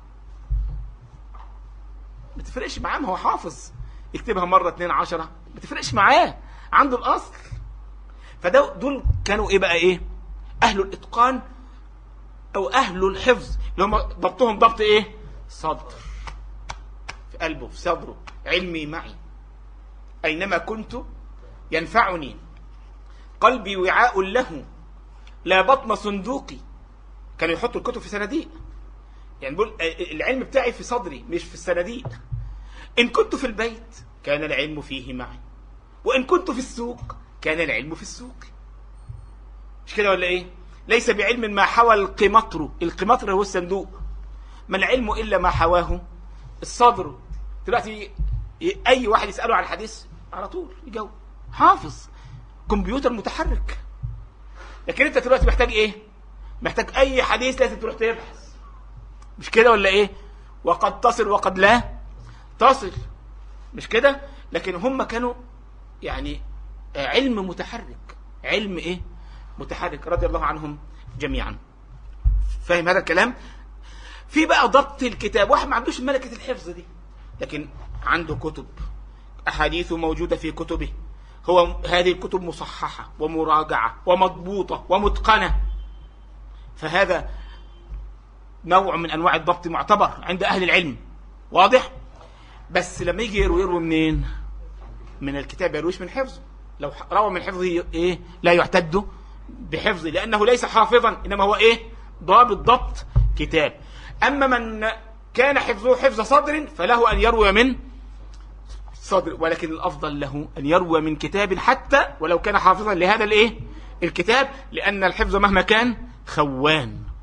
ما تفرقش معاه ما هو حافظ يكتبها مرة اتنين عشرة ما تفرقش معاه عنده الأصل فدول كانوا إيه بقى إيه أهل الإتقان أو أهل الحفظ اللي هم ضبطهم ضبط إيه صدر في قلبه في صدره علمي معي أينما كنت ينفعني قلبي وعاء له لا بطن صندوقي كانوا يحطوا الكتب في صناديق يعني بقول العلم بتاعي في صدري مش في الصناديق إن كنت في البيت كان العلم فيه معي وإن كنت في السوق كان العلم في السوق مش كده ولا إيه ليس بعلم ما حوى القمطر القمطر هو الصندوق ما العلم إلا ما حواه الصدر دلوقتي اي واحد يساله عن الحديث على طول يجاوب حافظ كمبيوتر متحرك لكن انت دلوقتي محتاج ايه محتاج اي حديث لازم تروح تبحث مش كده ولا ايه وقد تصل وقد لا تصل مش كده لكن هم كانوا يعني علم متحرك علم ايه متحرك رضي الله عنهم جميعا فاهم هذا الكلام في بقى ضبط الكتاب واحد ما عندوش ملكة الحفظ دي لكن عنده كتب أحاديث موجودة في كتبه هو هذه الكتب مصححة ومراجعة ومضبوطة ومتقنة فهذا نوع من أنواع الضبط معتبر عند أهل العلم واضح بس لما يجي يروي يروي منين من الكتاب يرويش من حفظه لو روى من حفظه ايه لا يعتد بحفظه لأنه ليس حافظا إنما هو ايه ضابط ضبط كتاب أما من كان حفظه حفظ صدر فله أن يروي من صدر ولكن الأفضل له أن يروي من كتاب حتى ولو كان حافظا لهذا الإيه الكتاب لأن الحفظ مهما كان خوان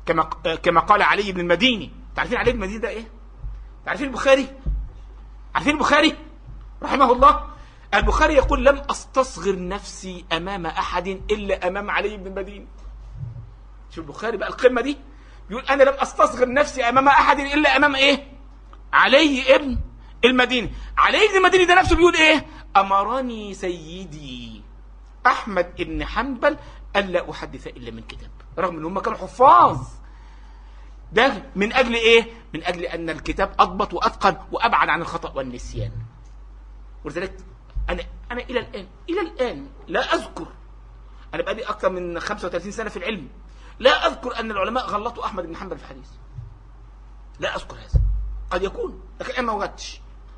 كما كما قال علي بن المديني تعرفين علي بن المديني ده ايه تعرفين البخاري عارفين البخاري رحمه الله البخاري يقول لم استصغر نفسي امام احد الا امام علي بن المديني شوف البخاري بقى القمه دي يقول انا لم استصغر نفسي امام احد الا امام ايه علي ابن المديني علي ابن المديني ده نفسه بيقول ايه امرني سيدي احمد بن حنبل الا احدث الا من كتاب رغم ان هم كانوا حفاظ ده من اجل ايه من اجل ان الكتاب اضبط واتقن وابعد عن الخطا والنسيان ولذلك انا انا الى الان الى الان لا اذكر انا بقالي اكثر من 35 سنه في العلم لا اذكر ان العلماء غلطوا احمد بن حنبل في الحديث لا اذكر هذا قد يكون لكن انا ما وجدتش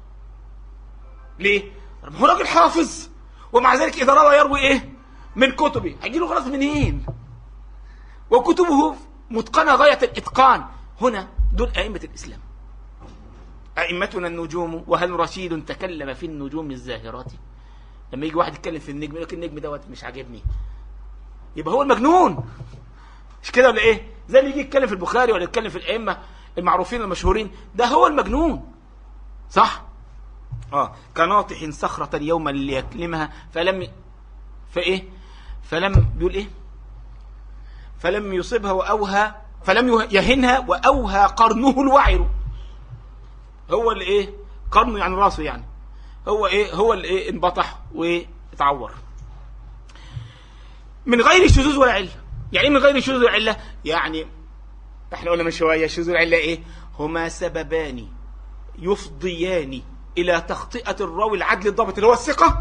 ليه هو راجل حافظ ومع ذلك اذا روى يروي ايه من كتبه هيجي له غلط منين وكتبه متقنه غايه الاتقان هنا دول ائمه الاسلام ائمتنا النجوم وهل رشيد تكلم في النجوم الزاهرات لما يجي واحد يتكلم في النجم يقول لك النجم دوت مش عاجبني يبقى هو المجنون مش كده ولا ايه زي اللي يجي يتكلم في البخاري ولا يتكلم في الائمه المعروفين المشهورين ده هو المجنون صح اه كناطح صخرة يوما ليكلمها فلم فايه فلم بيقول ايه فلم يصبها واوهى فلم يهنها واوهى قرنه الوعر هو اللي ايه قرنه يعني راسه يعني هو ايه هو اللي ايه انبطح واتعور من غير الشذوذ ولا عله يعني ايه من غير الشذوذ ولا عله يعني احنا قلنا من شويه الشذوذ والعله ايه هما سببان يفضيان الى تخطئه الراوي العدل الضابط اللي هو الثقه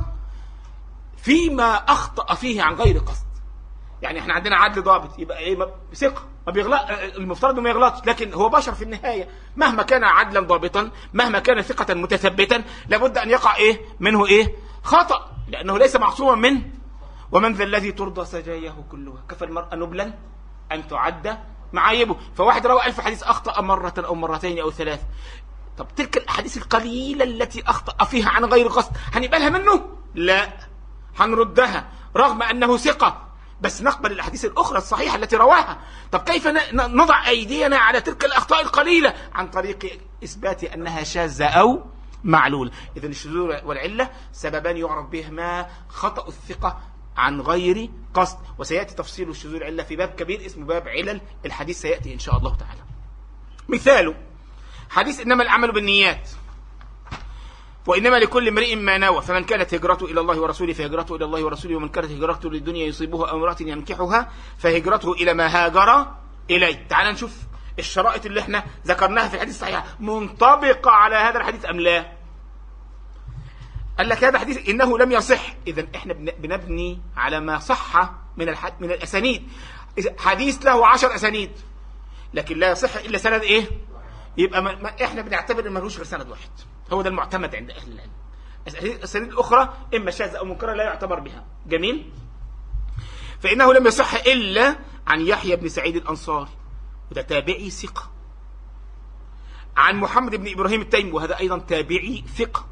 فيما اخطا فيه عن غير قصد يعني احنا عندنا عدل ضابط يبقى ايه ما- ثقه ما بيغلط المفترض إنه ما يغلطش لكن هو بشر في النهايه مهما كان عدلا ضابطا مهما كان ثقه متثبتا لابد ان يقع ايه منه ايه خطا لانه ليس معصوما منه ومن ذا الذي ترضى سجاياه كلها كفى المرء نبلا ان تعد معايبه فواحد روى ألف حديث اخطا مره او مرتين او ثلاث طب تلك الاحاديث القليله التي اخطا فيها عن غير قصد هنقبلها منه لا هنردها رغم انه ثقه بس نقبل الاحاديث الاخرى الصحيحه التي رواها طب كيف ن- ن- نضع ايدينا على تلك الاخطاء القليله عن طريق اثبات انها شاذه او معلوله اذا الشذوذ والعله سببان يعرف بهما خطا الثقه عن غير قصد وسياتي تفصيل الشذوذ والعله في باب كبير اسمه باب علل الحديث سياتي ان شاء الله تعالى مثاله حديث انما الاعمال بالنيات وانما لكل امرئ ما نوى فمن كانت هجرته الى الله ورسوله فهجرته الى الله ورسوله ومن كانت هجرته للدنيا يصيبها او امراه ينكحها فهجرته الى ما هاجر اليه تعال نشوف الشرائط اللي احنا ذكرناها في الحديث الصحيح منطبقه على هذا الحديث ام لا قال لك هذا حديث انه لم يصح اذا احنا بن- بنبني على ما صح من الحد من الاسانيد إذا حديث له عشر اسانيد لكن لا يصح الا سند ايه يبقى ما ما احنا بنعتبر ان ملوش غير سند واحد هو ده المعتمد عند اهل العلم الاسانيد الاخرى اما شاذه او منكره لا يعتبر بها جميل فانه لم يصح الا عن يحيى بن سعيد الانصاري وده تابعي ثقه عن محمد بن ابراهيم التيمي وهذا ايضا تابعي ثقه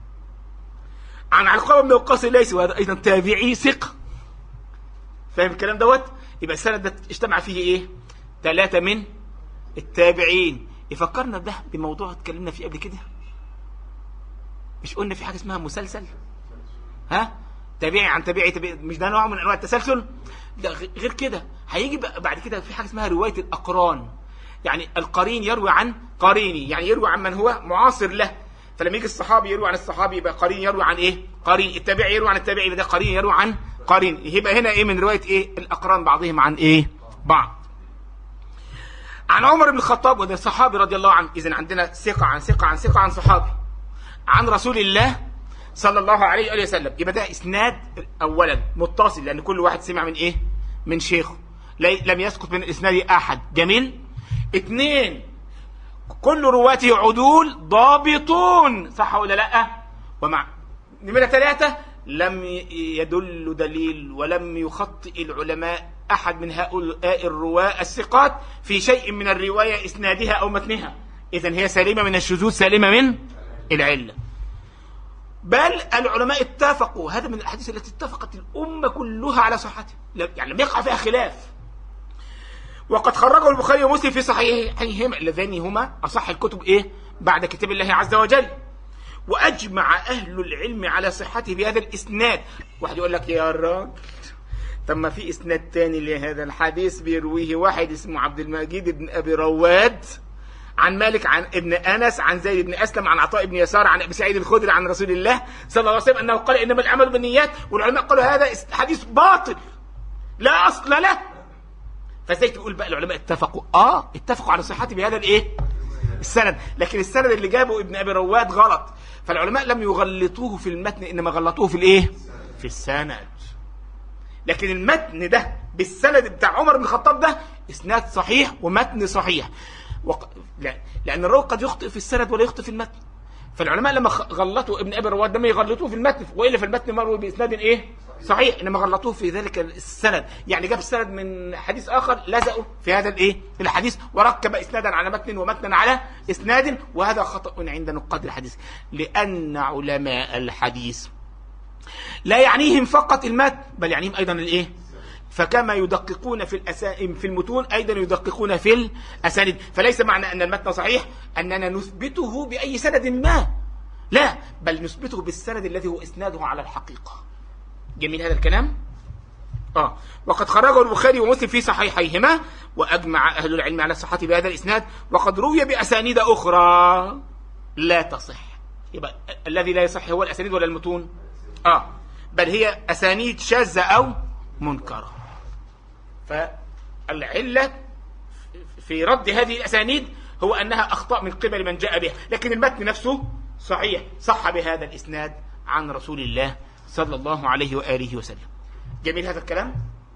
عن علقمه بن وقاص الليثي وهذا ايضا تابعي ثقه فاهم الكلام دوت يبقى السند ده اجتمع فيه ايه ثلاثه من التابعين يفكرنا ده بموضوع اتكلمنا فيه قبل كده مش قلنا في حاجه اسمها مسلسل ها تابعي عن تابعي تابعي مش ده نوع من انواع التسلسل ده غ- غير كده هيجي بقى- بعد كده في حاجه اسمها روايه الاقران يعني القرين يروي عن قريني يعني يروي عن من هو معاصر له فلما يجي الصحابي يروي عن الصحابي يبقى قرين يروي عن ايه قرين التابعي يروي عن التابعي يبقى ده قرين يروي عن قرين يبقى هنا ايه من روايه ايه الاقران بعضهم عن ايه بعض عن عمر بن الخطاب وده صحابي رضي الله عنه اذا عندنا ثقه عن ثقه عن ثقه عن صحابي عن رسول الله صلى الله عليه وآله وسلم يبقى ده اسناد اولا متصل لان كل واحد سمع من ايه من شيخه لي- لم يسقط من الاسناد احد جميل اثنين كل رواته عدول ضابطون صح ولا لا ومع نمرة ثلاثة لم ي- يدل دليل ولم يخطئ العلماء أحد من هؤلاء الرواة الثقات في شيء من الرواية إسنادها أو متنها إذا هي سليمة من الشذوذ سليمة من العلة بل العلماء اتفقوا هذا من الأحاديث التي اتفقت الأمة كلها على صحتها لم- يعني لم يقع فيها خلاف وقد خرجه البخاري ومسلم في صحيحيهما اللذان هما أصح الكتب إيه بعد كتاب الله عز وجل وأجمع أهل العلم على صحته بهذا الإسناد واحد يقول لك يا راجل طب ما في إسناد تاني لهذا الحديث بيرويه واحد اسمه عبد المجيد بن أبي رواد عن مالك عن ابن أنس عن زيد بن أسلم عن عطاء بن يسار عن أبي سعيد الخدري عن رسول الله صلى الله عليه وسلم أنه قال إنما العمل بالنيات والعلماء قالوا هذا حديث باطل لا أصل له فازاي تقول بقى العلماء اتفقوا اه اتفقوا على صحته بهذا الايه السند لكن السند اللي جابه ابن ابي رواد غلط فالعلماء لم يغلطوه في المتن انما غلطوه في الايه في السند لكن المتن ده بالسند بتاع عمر بن الخطاب ده اسناد صحيح ومتن صحيح وق... لا. لان الراوي قد يخطئ في السند ولا يخطئ في المتن فالعلماء لما غلطوا ابن ابي رواد لما يغلطوه في المتن والا في المتن مروي باسناد ايه صحيح انما غلطوه في ذلك السند يعني جاب السند من حديث اخر لزقوا في هذا الايه الحديث وركب اسنادا على متن ومتنا على اسناد وهذا خطا عند نقاد الحديث لان علماء الحديث لا يعنيهم فقط المتن بل يعنيهم ايضا الايه فكما يدققون في الأسائم في المتون أيضا يدققون في الأسانيد فليس معنى أن المتن صحيح أننا نثبته بأي سند ما لا بل نثبته بالسند الذي هو إسناده على الحقيقة جميل هذا الكلام آه. وقد خرجه البخاري ومسلم في صحيحيهما وأجمع أهل العلم على صحته بهذا الإسناد وقد روي بأسانيد أخرى لا تصح يبقى الذي لا يصح هو الأسانيد ولا المتون آه. بل هي أسانيد شاذة أو منكرة فالعلة في رد هذه الأسانيد هو أنها أخطاء من قبل من جاء بها لكن المتن نفسه صحيح صح بهذا الإسناد عن رسول الله صلى الله عليه وآله وسلم جميل هذا الكلام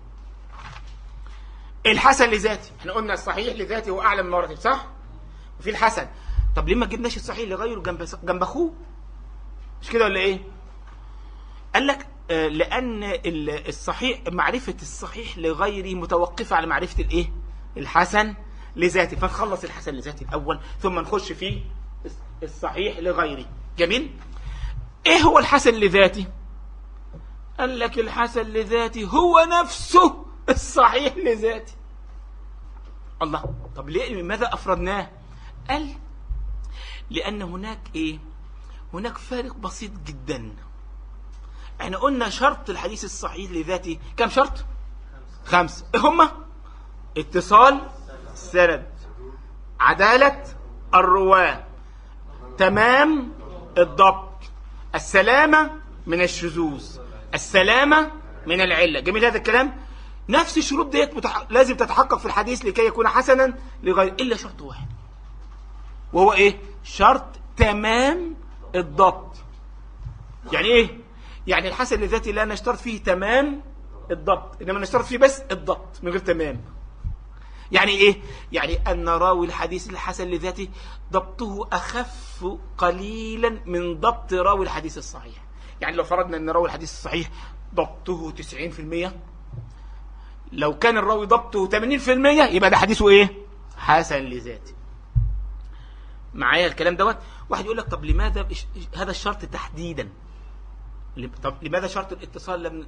الحسن لذاته احنا قلنا الصحيح لذاته هو أعلى من مرتب صح وفي الحسن طب ليه ما جبناش الصحيح لغيره جنب جنب اخوه مش كده ولا ايه قال لك لأن الصحيح معرفة الصحيح لغيره متوقفة على معرفة الإيه؟ الحسن لذاته فنخلص الحسن لذاته الأول ثم نخش في الصحيح لغيره جميل؟ إيه هو الحسن لذاته؟ قال لك الحسن لذاته هو نفسه الصحيح لذاته الله طب ليه لماذا أفردناه؟ قال لأن هناك إيه؟ هناك فارق بسيط جداً احنا قلنا شرط الحديث الصحيح لذاته كم شرط خمسة ايه هما اتصال سند عدالة الرواة تمام الضبط السلامة من الشذوذ السلامة من العلة جميل هذا الكلام نفس الشروط ديت متح... لازم تتحقق في الحديث لكي يكون حسنا لغير إلا شرط واحد وهو ايه شرط تمام الضبط يعني ايه يعني الحسن لذاته لا نشترط فيه تمام الضبط إنما نشترط فيه بس الضبط من غير تمام يعني إيه؟ يعني أن راوي الحديث الحسن لذاته ضبطه أخف قليلا من ضبط راوي الحديث الصحيح يعني لو فرضنا أن راوي الحديث الصحيح ضبطه 90% لو كان الراوي ضبطه 80% يبقى ده حديثه إيه؟ حسن لذاته معايا الكلام دوت واحد يقول لك طب لماذا هذا الشرط تحديدا طب لماذا شرط الاتصال لم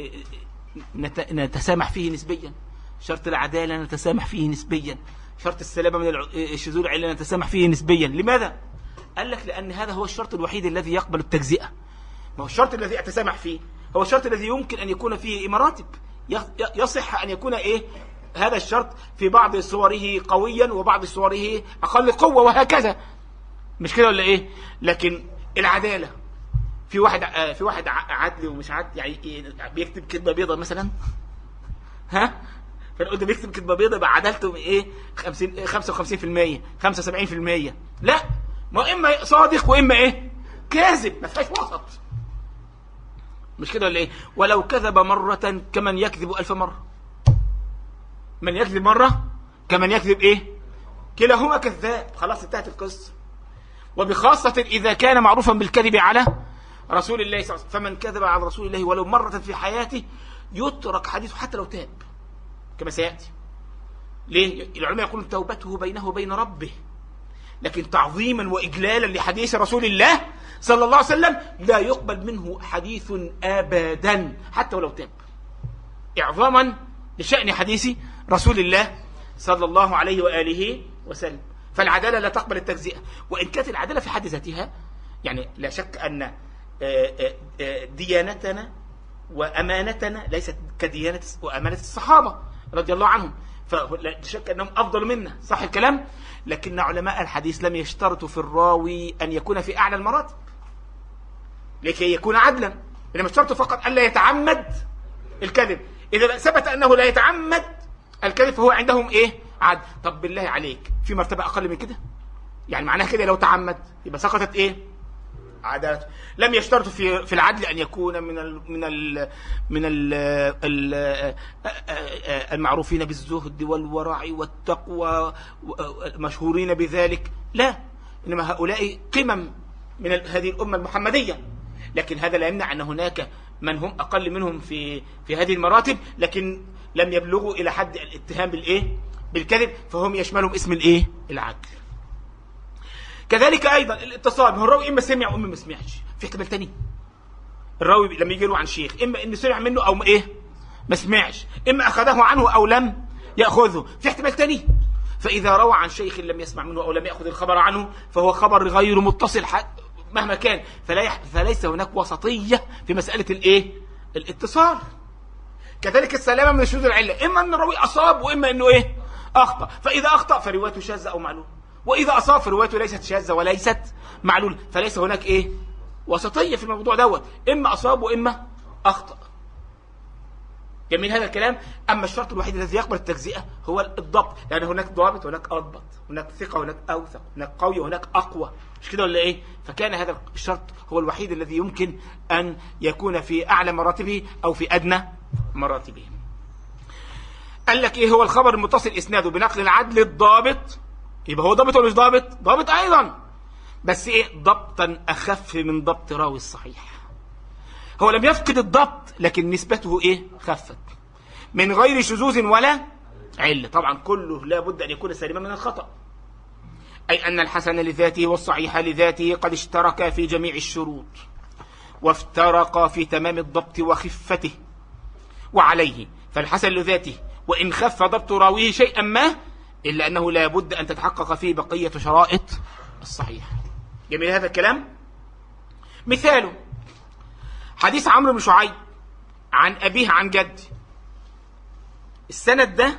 نتسامح فيه نسبيا شرط العدالة نتسامح فيه نسبيا شرط السلامة من الشذوذ العلة نتسامح فيه نسبيا لماذا قال لك لأن هذا هو الشرط الوحيد الذي يقبل التجزئة ما هو الشرط الذي أتسامح فيه هو الشرط الذي يمكن أن يكون فيه مراتب يصح أن يكون إيه هذا الشرط في بعض صوره قويا وبعض صوره أقل قوة وهكذا مش كده ولا إيه لكن العدالة في واحد في واحد عدل ومش عدل يعني بيكتب كتبه بيضه مثلا ها فنقول ده بيكتب كتبه بيضه يبقى عدالته ايه 50 55% 75% لا ما اما صادق واما ايه كاذب ما فيهاش وسط مش كده ولا ايه ولو كذب مره كمن يكذب ألف مره من يكذب مره كمن يكذب ايه كلاهما كذاب خلاص انتهت القصه وبخاصة إذا كان معروفا بالكذب على رسول الله صلى الله عليه وسلم فمن كذب على رسول الله ولو مرة في حياته يترك حديثه حتى لو تاب كما سيأتي ليه؟ العلماء يقولون توبته بينه وبين ربه لكن تعظيما وإجلالا لحديث رسول الله صلى الله عليه وسلم لا يقبل منه حديث أبدا حتى ولو تاب إعظاما لشأن حديث رسول الله صلى الله عليه وآله وسلم فالعدالة لا تقبل التجزئة وإن كانت العدالة في حد ذاتها يعني لا شك أن آه، آه، آه، ديانتنا وأمانتنا ليست كديانة وأمانة الصحابة رضي الله عنهم فلا شك أنهم أفضل منا صح الكلام لكن علماء الحديث لم يشترطوا في الراوي أن يكون في أعلى المراتب لكي يكون عدلا إنما اشترطوا فقط ألا يتعمد الكذب إذا ثبت أنه لا يتعمد الكذب فهو عندهم إيه عدل طب بالله عليك في مرتبة أقل من كده يعني معناها كده لو تعمد يبقى سقطت إيه عادات لم يشترطوا في في العدل ان يكون من ال من ال من ال ال المعروفين بالزهد والورع والتقوى مشهورين بذلك لا انما هؤلاء قمم من هذه الامه المحمديه لكن هذا لا يمنع ان هناك من هم اقل منهم في في هذه المراتب لكن لم يبلغوا الى حد الاتهام بالايه بالكذب فهم يشملهم اسم الايه العدل كذلك ايضا الاتصال هو الراوي اما سمع واما ما سمعش في احتمال تاني الراوي لما يجي عن شيخ اما انه سمع منه او ايه ما سمعش اما اخذه عنه او لم ياخذه في احتمال تاني فاذا روى عن شيخ لم يسمع منه او لم ياخذ الخبر عنه فهو خبر غير متصل مهما كان فلا يح... فليس هناك وسطيه في مساله الايه الاتصال كذلك السلامه من شذوذ العله اما ان الراوي اصاب واما انه ايه اخطا فاذا اخطا فروايته شاذه او معلومه وإذا أصاب فروايته ليست شاذة وليست معلولة فليس هناك إيه وسطية في الموضوع دوت إما أصاب وإما أخطأ جميل هذا الكلام أما الشرط الوحيد الذي يقبل التجزئة هو الضبط يعني هناك ضابط وهناك أضبط هناك ثقة وهناك أوثق هناك قوي وهناك أقوى مش كده ولا إيه فكان هذا الشرط هو الوحيد الذي يمكن أن يكون في أعلى مراتبه أو في أدنى مراتبه قال لك إيه هو الخبر المتصل إسناده بنقل العدل الضابط يبقى هو ضابط ولا مش ضابط ضابط ايضا بس ايه ضبطا اخف من ضبط راوي الصحيح هو لم يفقد الضبط لكن نسبته ايه خفت من غير شذوذ ولا عله طبعا كله لابد ان يكون سالما من الخطا اي ان الحسن لذاته والصحيح لذاته قد اشتركا في جميع الشروط وافترقا في تمام الضبط وخفته وعليه فالحسن لذاته وان خف ضبط راويه شيئا ما إلا أنه لا بد أن تتحقق فيه بقية شرائط الصحيح جميل هذا الكلام مثاله حديث عمرو بن شعيب عن أبيه عن جد السند ده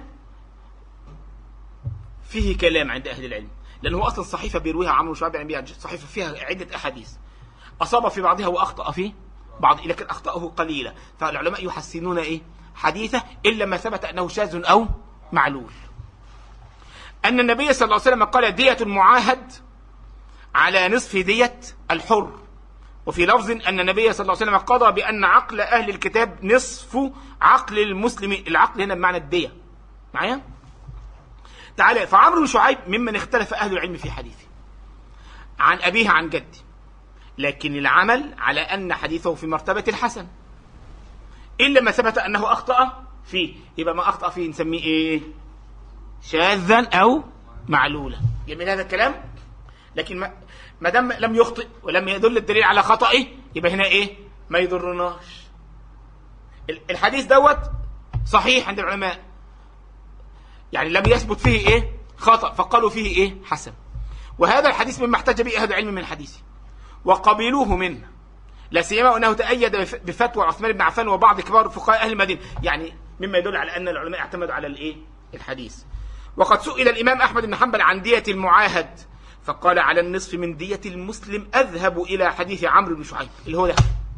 فيه كلام عند أهل العلم لأنه أصلا صحيفة بيرويها عمرو بن شعيب عن أبيه صحيفة فيها عدة أحاديث أصاب في بعضها وأخطأ فيه بعض لكن أخطأه قليلة فالعلماء يحسنون إيه حديثه إلا ما ثبت أنه شاذ أو معلول أن النبي صلى الله عليه وسلم قال دية المعاهد على نصف دية الحر وفي لفظ أن النبي صلى الله عليه وسلم قضى بأن عقل أهل الكتاب نصف عقل المسلم العقل هنا بمعنى الدية معايا تعالى فعمرو بن شعيب ممن اختلف أهل العلم في حديثه عن أبيه عن جده لكن العمل على أن حديثه في مرتبة الحسن إلا ما ثبت أنه أخطأ فيه يبقى ما أخطأ فيه نسميه إيه شاذا أو معلولا جميل هذا الكلام لكن ما ما دام لم يخطئ ولم يدل الدليل على خطئه يبقى هنا ايه ما يضرناش الحديث دوت صحيح عند العلماء يعني لم يثبت فيه ايه خطأ فقالوا فيه ايه حسن وهذا الحديث مما احتج به اهل العلم من الحديث وقبلوه منه لا سيما انه تأيد بفتوى عثمان بن عفان وبعض كبار فقهاء اهل المدينه يعني مما يدل على ان العلماء اعتمدوا على الايه الحديث وقد سئل الإمام أحمد بن حنبل عن دية المعاهد فقال على النصف من دية المسلم أذهب إلى حديث عمرو بن شعيب اللي هو ده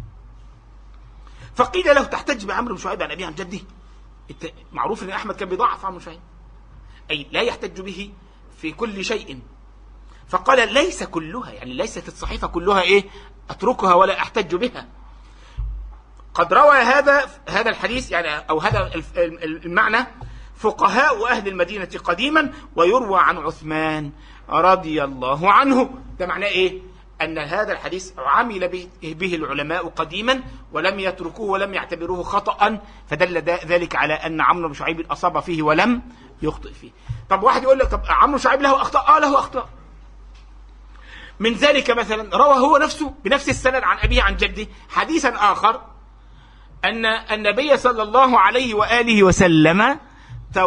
فقيل له تحتج بعمرو بن شعيب عن أبيه عن جده معروف أن أحمد كان بيضعف عمرو بن شعيب أي لا يحتج به في كل شيء فقال ليس كلها يعني ليست الصحيفة كلها إيه أتركها ولا أحتج بها قد روى هذا هذا الحديث يعني أو هذا المعنى فقهاء أهل المدينة قديما ويروى عن عثمان رضي الله عنه ده معناه إيه أن هذا الحديث عمل به العلماء قديما ولم يتركوه ولم يعتبروه خطأ فدل ذلك على أن عمرو بن شعيب أصاب فيه ولم يخطئ فيه طب واحد يقول لك طب عمرو شعيب له أخطاء آه له أخطاء من ذلك مثلا روى هو نفسه بنفس السند عن أبيه عن جده حديثا آخر أن النبي صلى الله عليه وآله وسلم توضأ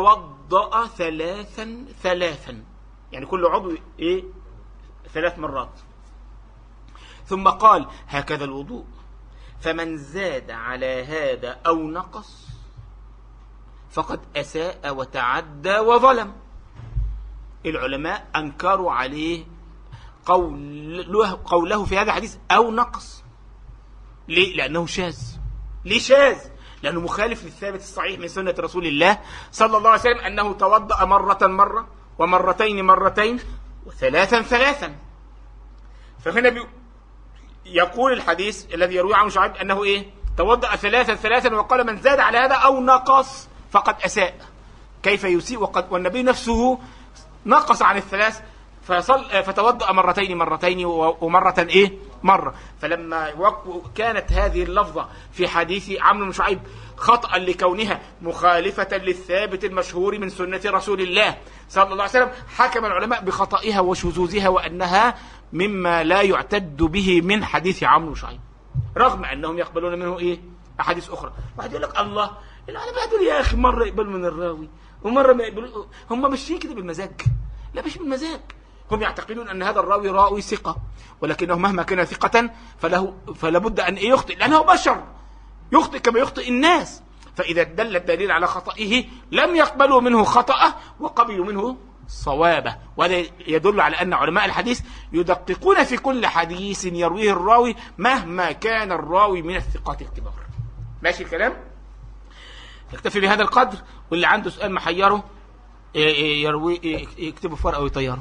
توضأ ثلاثا ثلاثا يعني كل عضو ايه ثلاث مرات ثم قال هكذا الوضوء فمن زاد على هذا أو نقص فقد أساء وتعدى وظلم العلماء أنكروا عليه قوله, قوله في هذا الحديث أو نقص ليه؟ لأنه شاذ ليه شاذ؟ لأنه مخالف للثابت الصحيح من سنة رسول الله صلى الله عليه وسلم أنه توضأ مرة مرة ومرتين مرتين وثلاثا ثلاثا فهنا بي يقول الحديث الذي يروي عنه شعيب أنه إيه توضأ ثلاثا ثلاثا وقال من زاد على هذا أو نقص فقد أساء كيف يسيء وقد والنبي نفسه نقص عن الثلاث فصل فتوضأ مرتين مرتين ومرة إيه مرة فلما كانت هذه اللفظة في حديث عمرو بن شعيب خطأ لكونها مخالفة للثابت المشهور من سنة رسول الله صلى الله عليه وسلم حكم العلماء بخطئها وشذوذها وأنها مما لا يعتد به من حديث عمرو بن شعيب رغم أنهم يقبلون منه إيه أحاديث أخرى واحد يقول لك الله العلماء دول يا أخي مرة يقبلوا من الراوي ومرة ما يقبلوا هم ماشيين كده بالمزاج لا مش بالمزاج هم يعتقدون أن هذا الراوي راوي ثقة ولكنه مهما كان ثقة فله فلا بد أن يخطئ لأنه بشر يخطئ كما يخطئ الناس فإذا دل الدليل على خطئه لم يقبلوا منه خطأه وقبلوا منه صوابه وهذا يدل على أن علماء الحديث يدققون في كل حديث يرويه الراوي مهما كان الراوي من الثقات الكبار ماشي الكلام يكتفي بهذا القدر واللي عنده سؤال محيره يروي يكتبه في ورقه ويطيره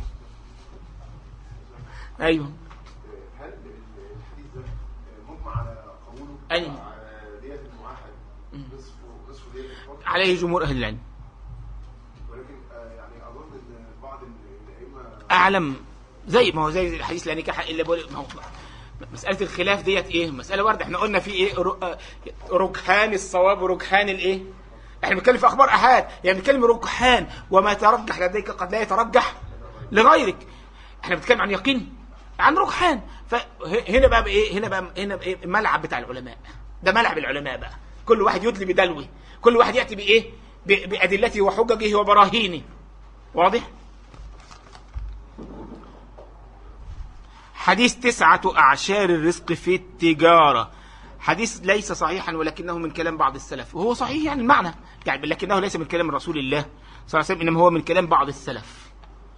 ايوه هل الحديث ده مجمع على قوله أيوة. على دية المعاهد نصف نصف دية الفرد عليه جمهور اهل العلم ولكن آه، يعني اظن ان بعض الائمه اعلم زي ما هو زي الحديث لا نكاح الا بول ما هو مساله الخلاف ديت ايه مساله وارده احنا قلنا في ايه ر- آه، رجحان الصواب ورجحان الايه احنا بنتكلم في اخبار احاد يعني بنتكلم رجحان وما ترجح لديك قد لا يترجح لغيرك احنا بنتكلم عن يقين عن رجحان فهنا بقى بايه هنا بقى هنا بقى إيه؟ الملعب بتاع العلماء ده ملعب العلماء بقى كل واحد يدلي بدلوه كل واحد ياتي بايه ب- بادلته وحججه وبراهينه واضح حديث تسعة أعشار الرزق في التجارة حديث ليس صحيحا ولكنه من كلام بعض السلف وهو صحيح يعني المعنى يعني لكنه ليس من كلام رسول الله صلى الله عليه وسلم إنما هو من كلام بعض السلف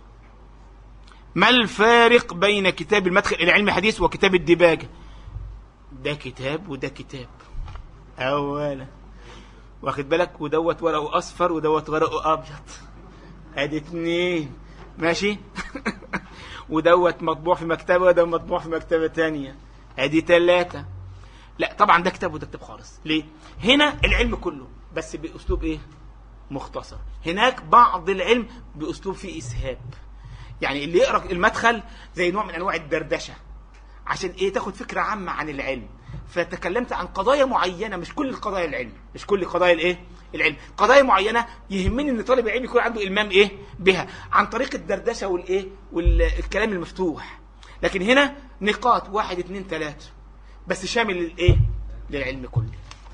ما الفارق بين كتاب المدخل إلى علم الحديث وكتاب الدباجة ده كتاب وده كتاب أولا واخد بالك ودوت ورقه أصفر ودوت ورقه أبيض ادي اتنين ماشي ودوت مطبوع في مكتبه وده مطبوع في مكتبة تانية ادي تلاتة لا طبعا ده كتاب وده كتاب خالص ليه هنا العلم كله بس باسلوب ايه مختصر هناك بعض العلم باسلوب فيه اسهاب يعني اللي يقرا المدخل زي نوع من انواع الدردشه عشان ايه تاخد فكره عامه عن العلم فتكلمت عن قضايا معينه مش كل قضايا العلم مش كل قضايا الايه العلم قضايا معينه يهمني ان طالب العلم يكون عنده المام ايه بها عن طريق الدردشه والايه والكلام المفتوح لكن هنا نقاط واحد اتنين تلاته بس شامل للايه للعلم كله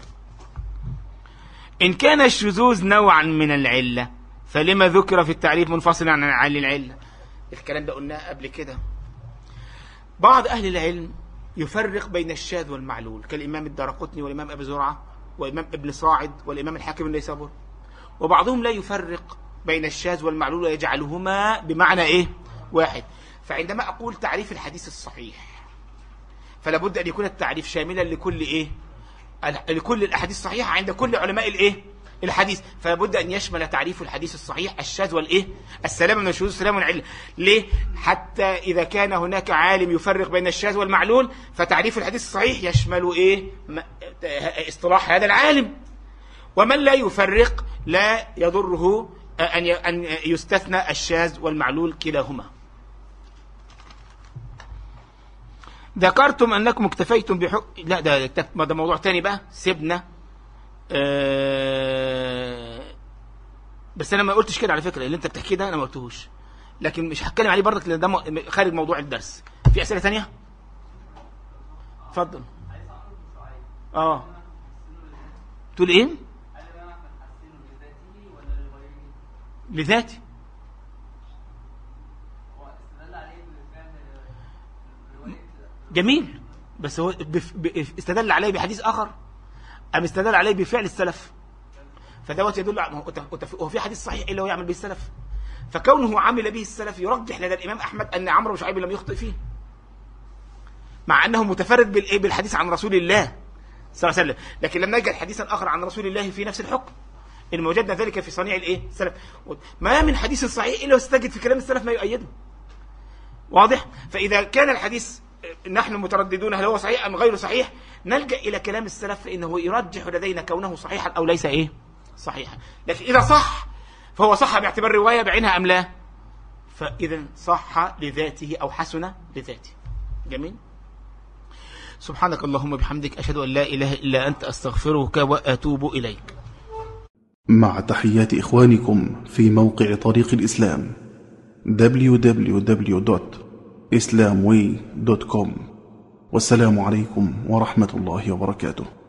إن كان الشذوذ نوعا من العلة فلما ذكر في التعريف منفصلا عن عن العلة الكلام ده قلناه قبل كده بعض أهل العلم يفرق بين الشاذ والمعلول كالإمام الدارقطني والإمام أبي زرعة والإمام ابن صاعد والإمام الحاكم النيسابور وبعضهم لا يفرق بين الشاذ والمعلول ويجعلهما بمعنى إيه واحد فعندما أقول تعريف الحديث الصحيح فلا بد أن يكون التعريف شاملا لكل إيه لكل الأحاديث الصحيحة عند كل علماء الإيه الحديث فلا بد أن يشمل تعريف الحديث الصحيح الشاذ والإيه السلام من الشذوذ السلام من العلة ليه حتى إذا كان هناك عالم يفرق بين الشاذ والمعلول فتعريف الحديث الصحيح يشمل إيه م- اصطلاح هذا العالم ومن لا يفرق لا يضره أن ي- أن يستثنى الشاذ والمعلول كلاهما ذكرتم أنكم اكتفيتم بحق لا ده ده ده موضوع تاني بقى سيبنا آه، بس انا ما قلتش كده على فكره اللي انت بتحكيه ده انا ما قلتهوش لكن مش هتكلم عليه برضك لان ده م- خارج موضوع الدرس في اسئله تانية اتفضل اه تقول ايه لذاته جميل بس هو بف... ب... استدل عليه بحديث آخر أم استدل عليه بفعل السلف فدوت يدل على هو- هو في حديث صحيح إلا هو يعمل به السلف فكونه عمل به السلف يرجح لدى الإمام أحمد أن عمرو بن شعيب لم يخطئ فيه مع أنه متفرد بالإيه؟ بالحديث عن رسول الله صلى الله عليه وسلم لكن لم نجد حديثا آخر عن رسول الله في نفس الحكم إن وجدنا ذلك في صنيع الإيه السلف ما من حديث صحيح إلا واستجد في كلام السلف ما يؤيده واضح فإذا كان الحديث نحن مترددون هل هو صحيح أم غير صحيح نلجأ إلى كلام السلف فإنه يرجح لدينا كونه صحيحا أو ليس إيه صحيحا لكن إذا صح فهو صح باعتبار رواية بعينها أم لا فإذا صح لذاته أو حسن لذاته جميل سبحانك اللهم وبحمدك أشهد أن لا إله إلا أنت أستغفرك وأتوب إليك مع تحيات إخوانكم في موقع طريق الإسلام www.islamway.com والسلام عليكم ورحمة الله وبركاته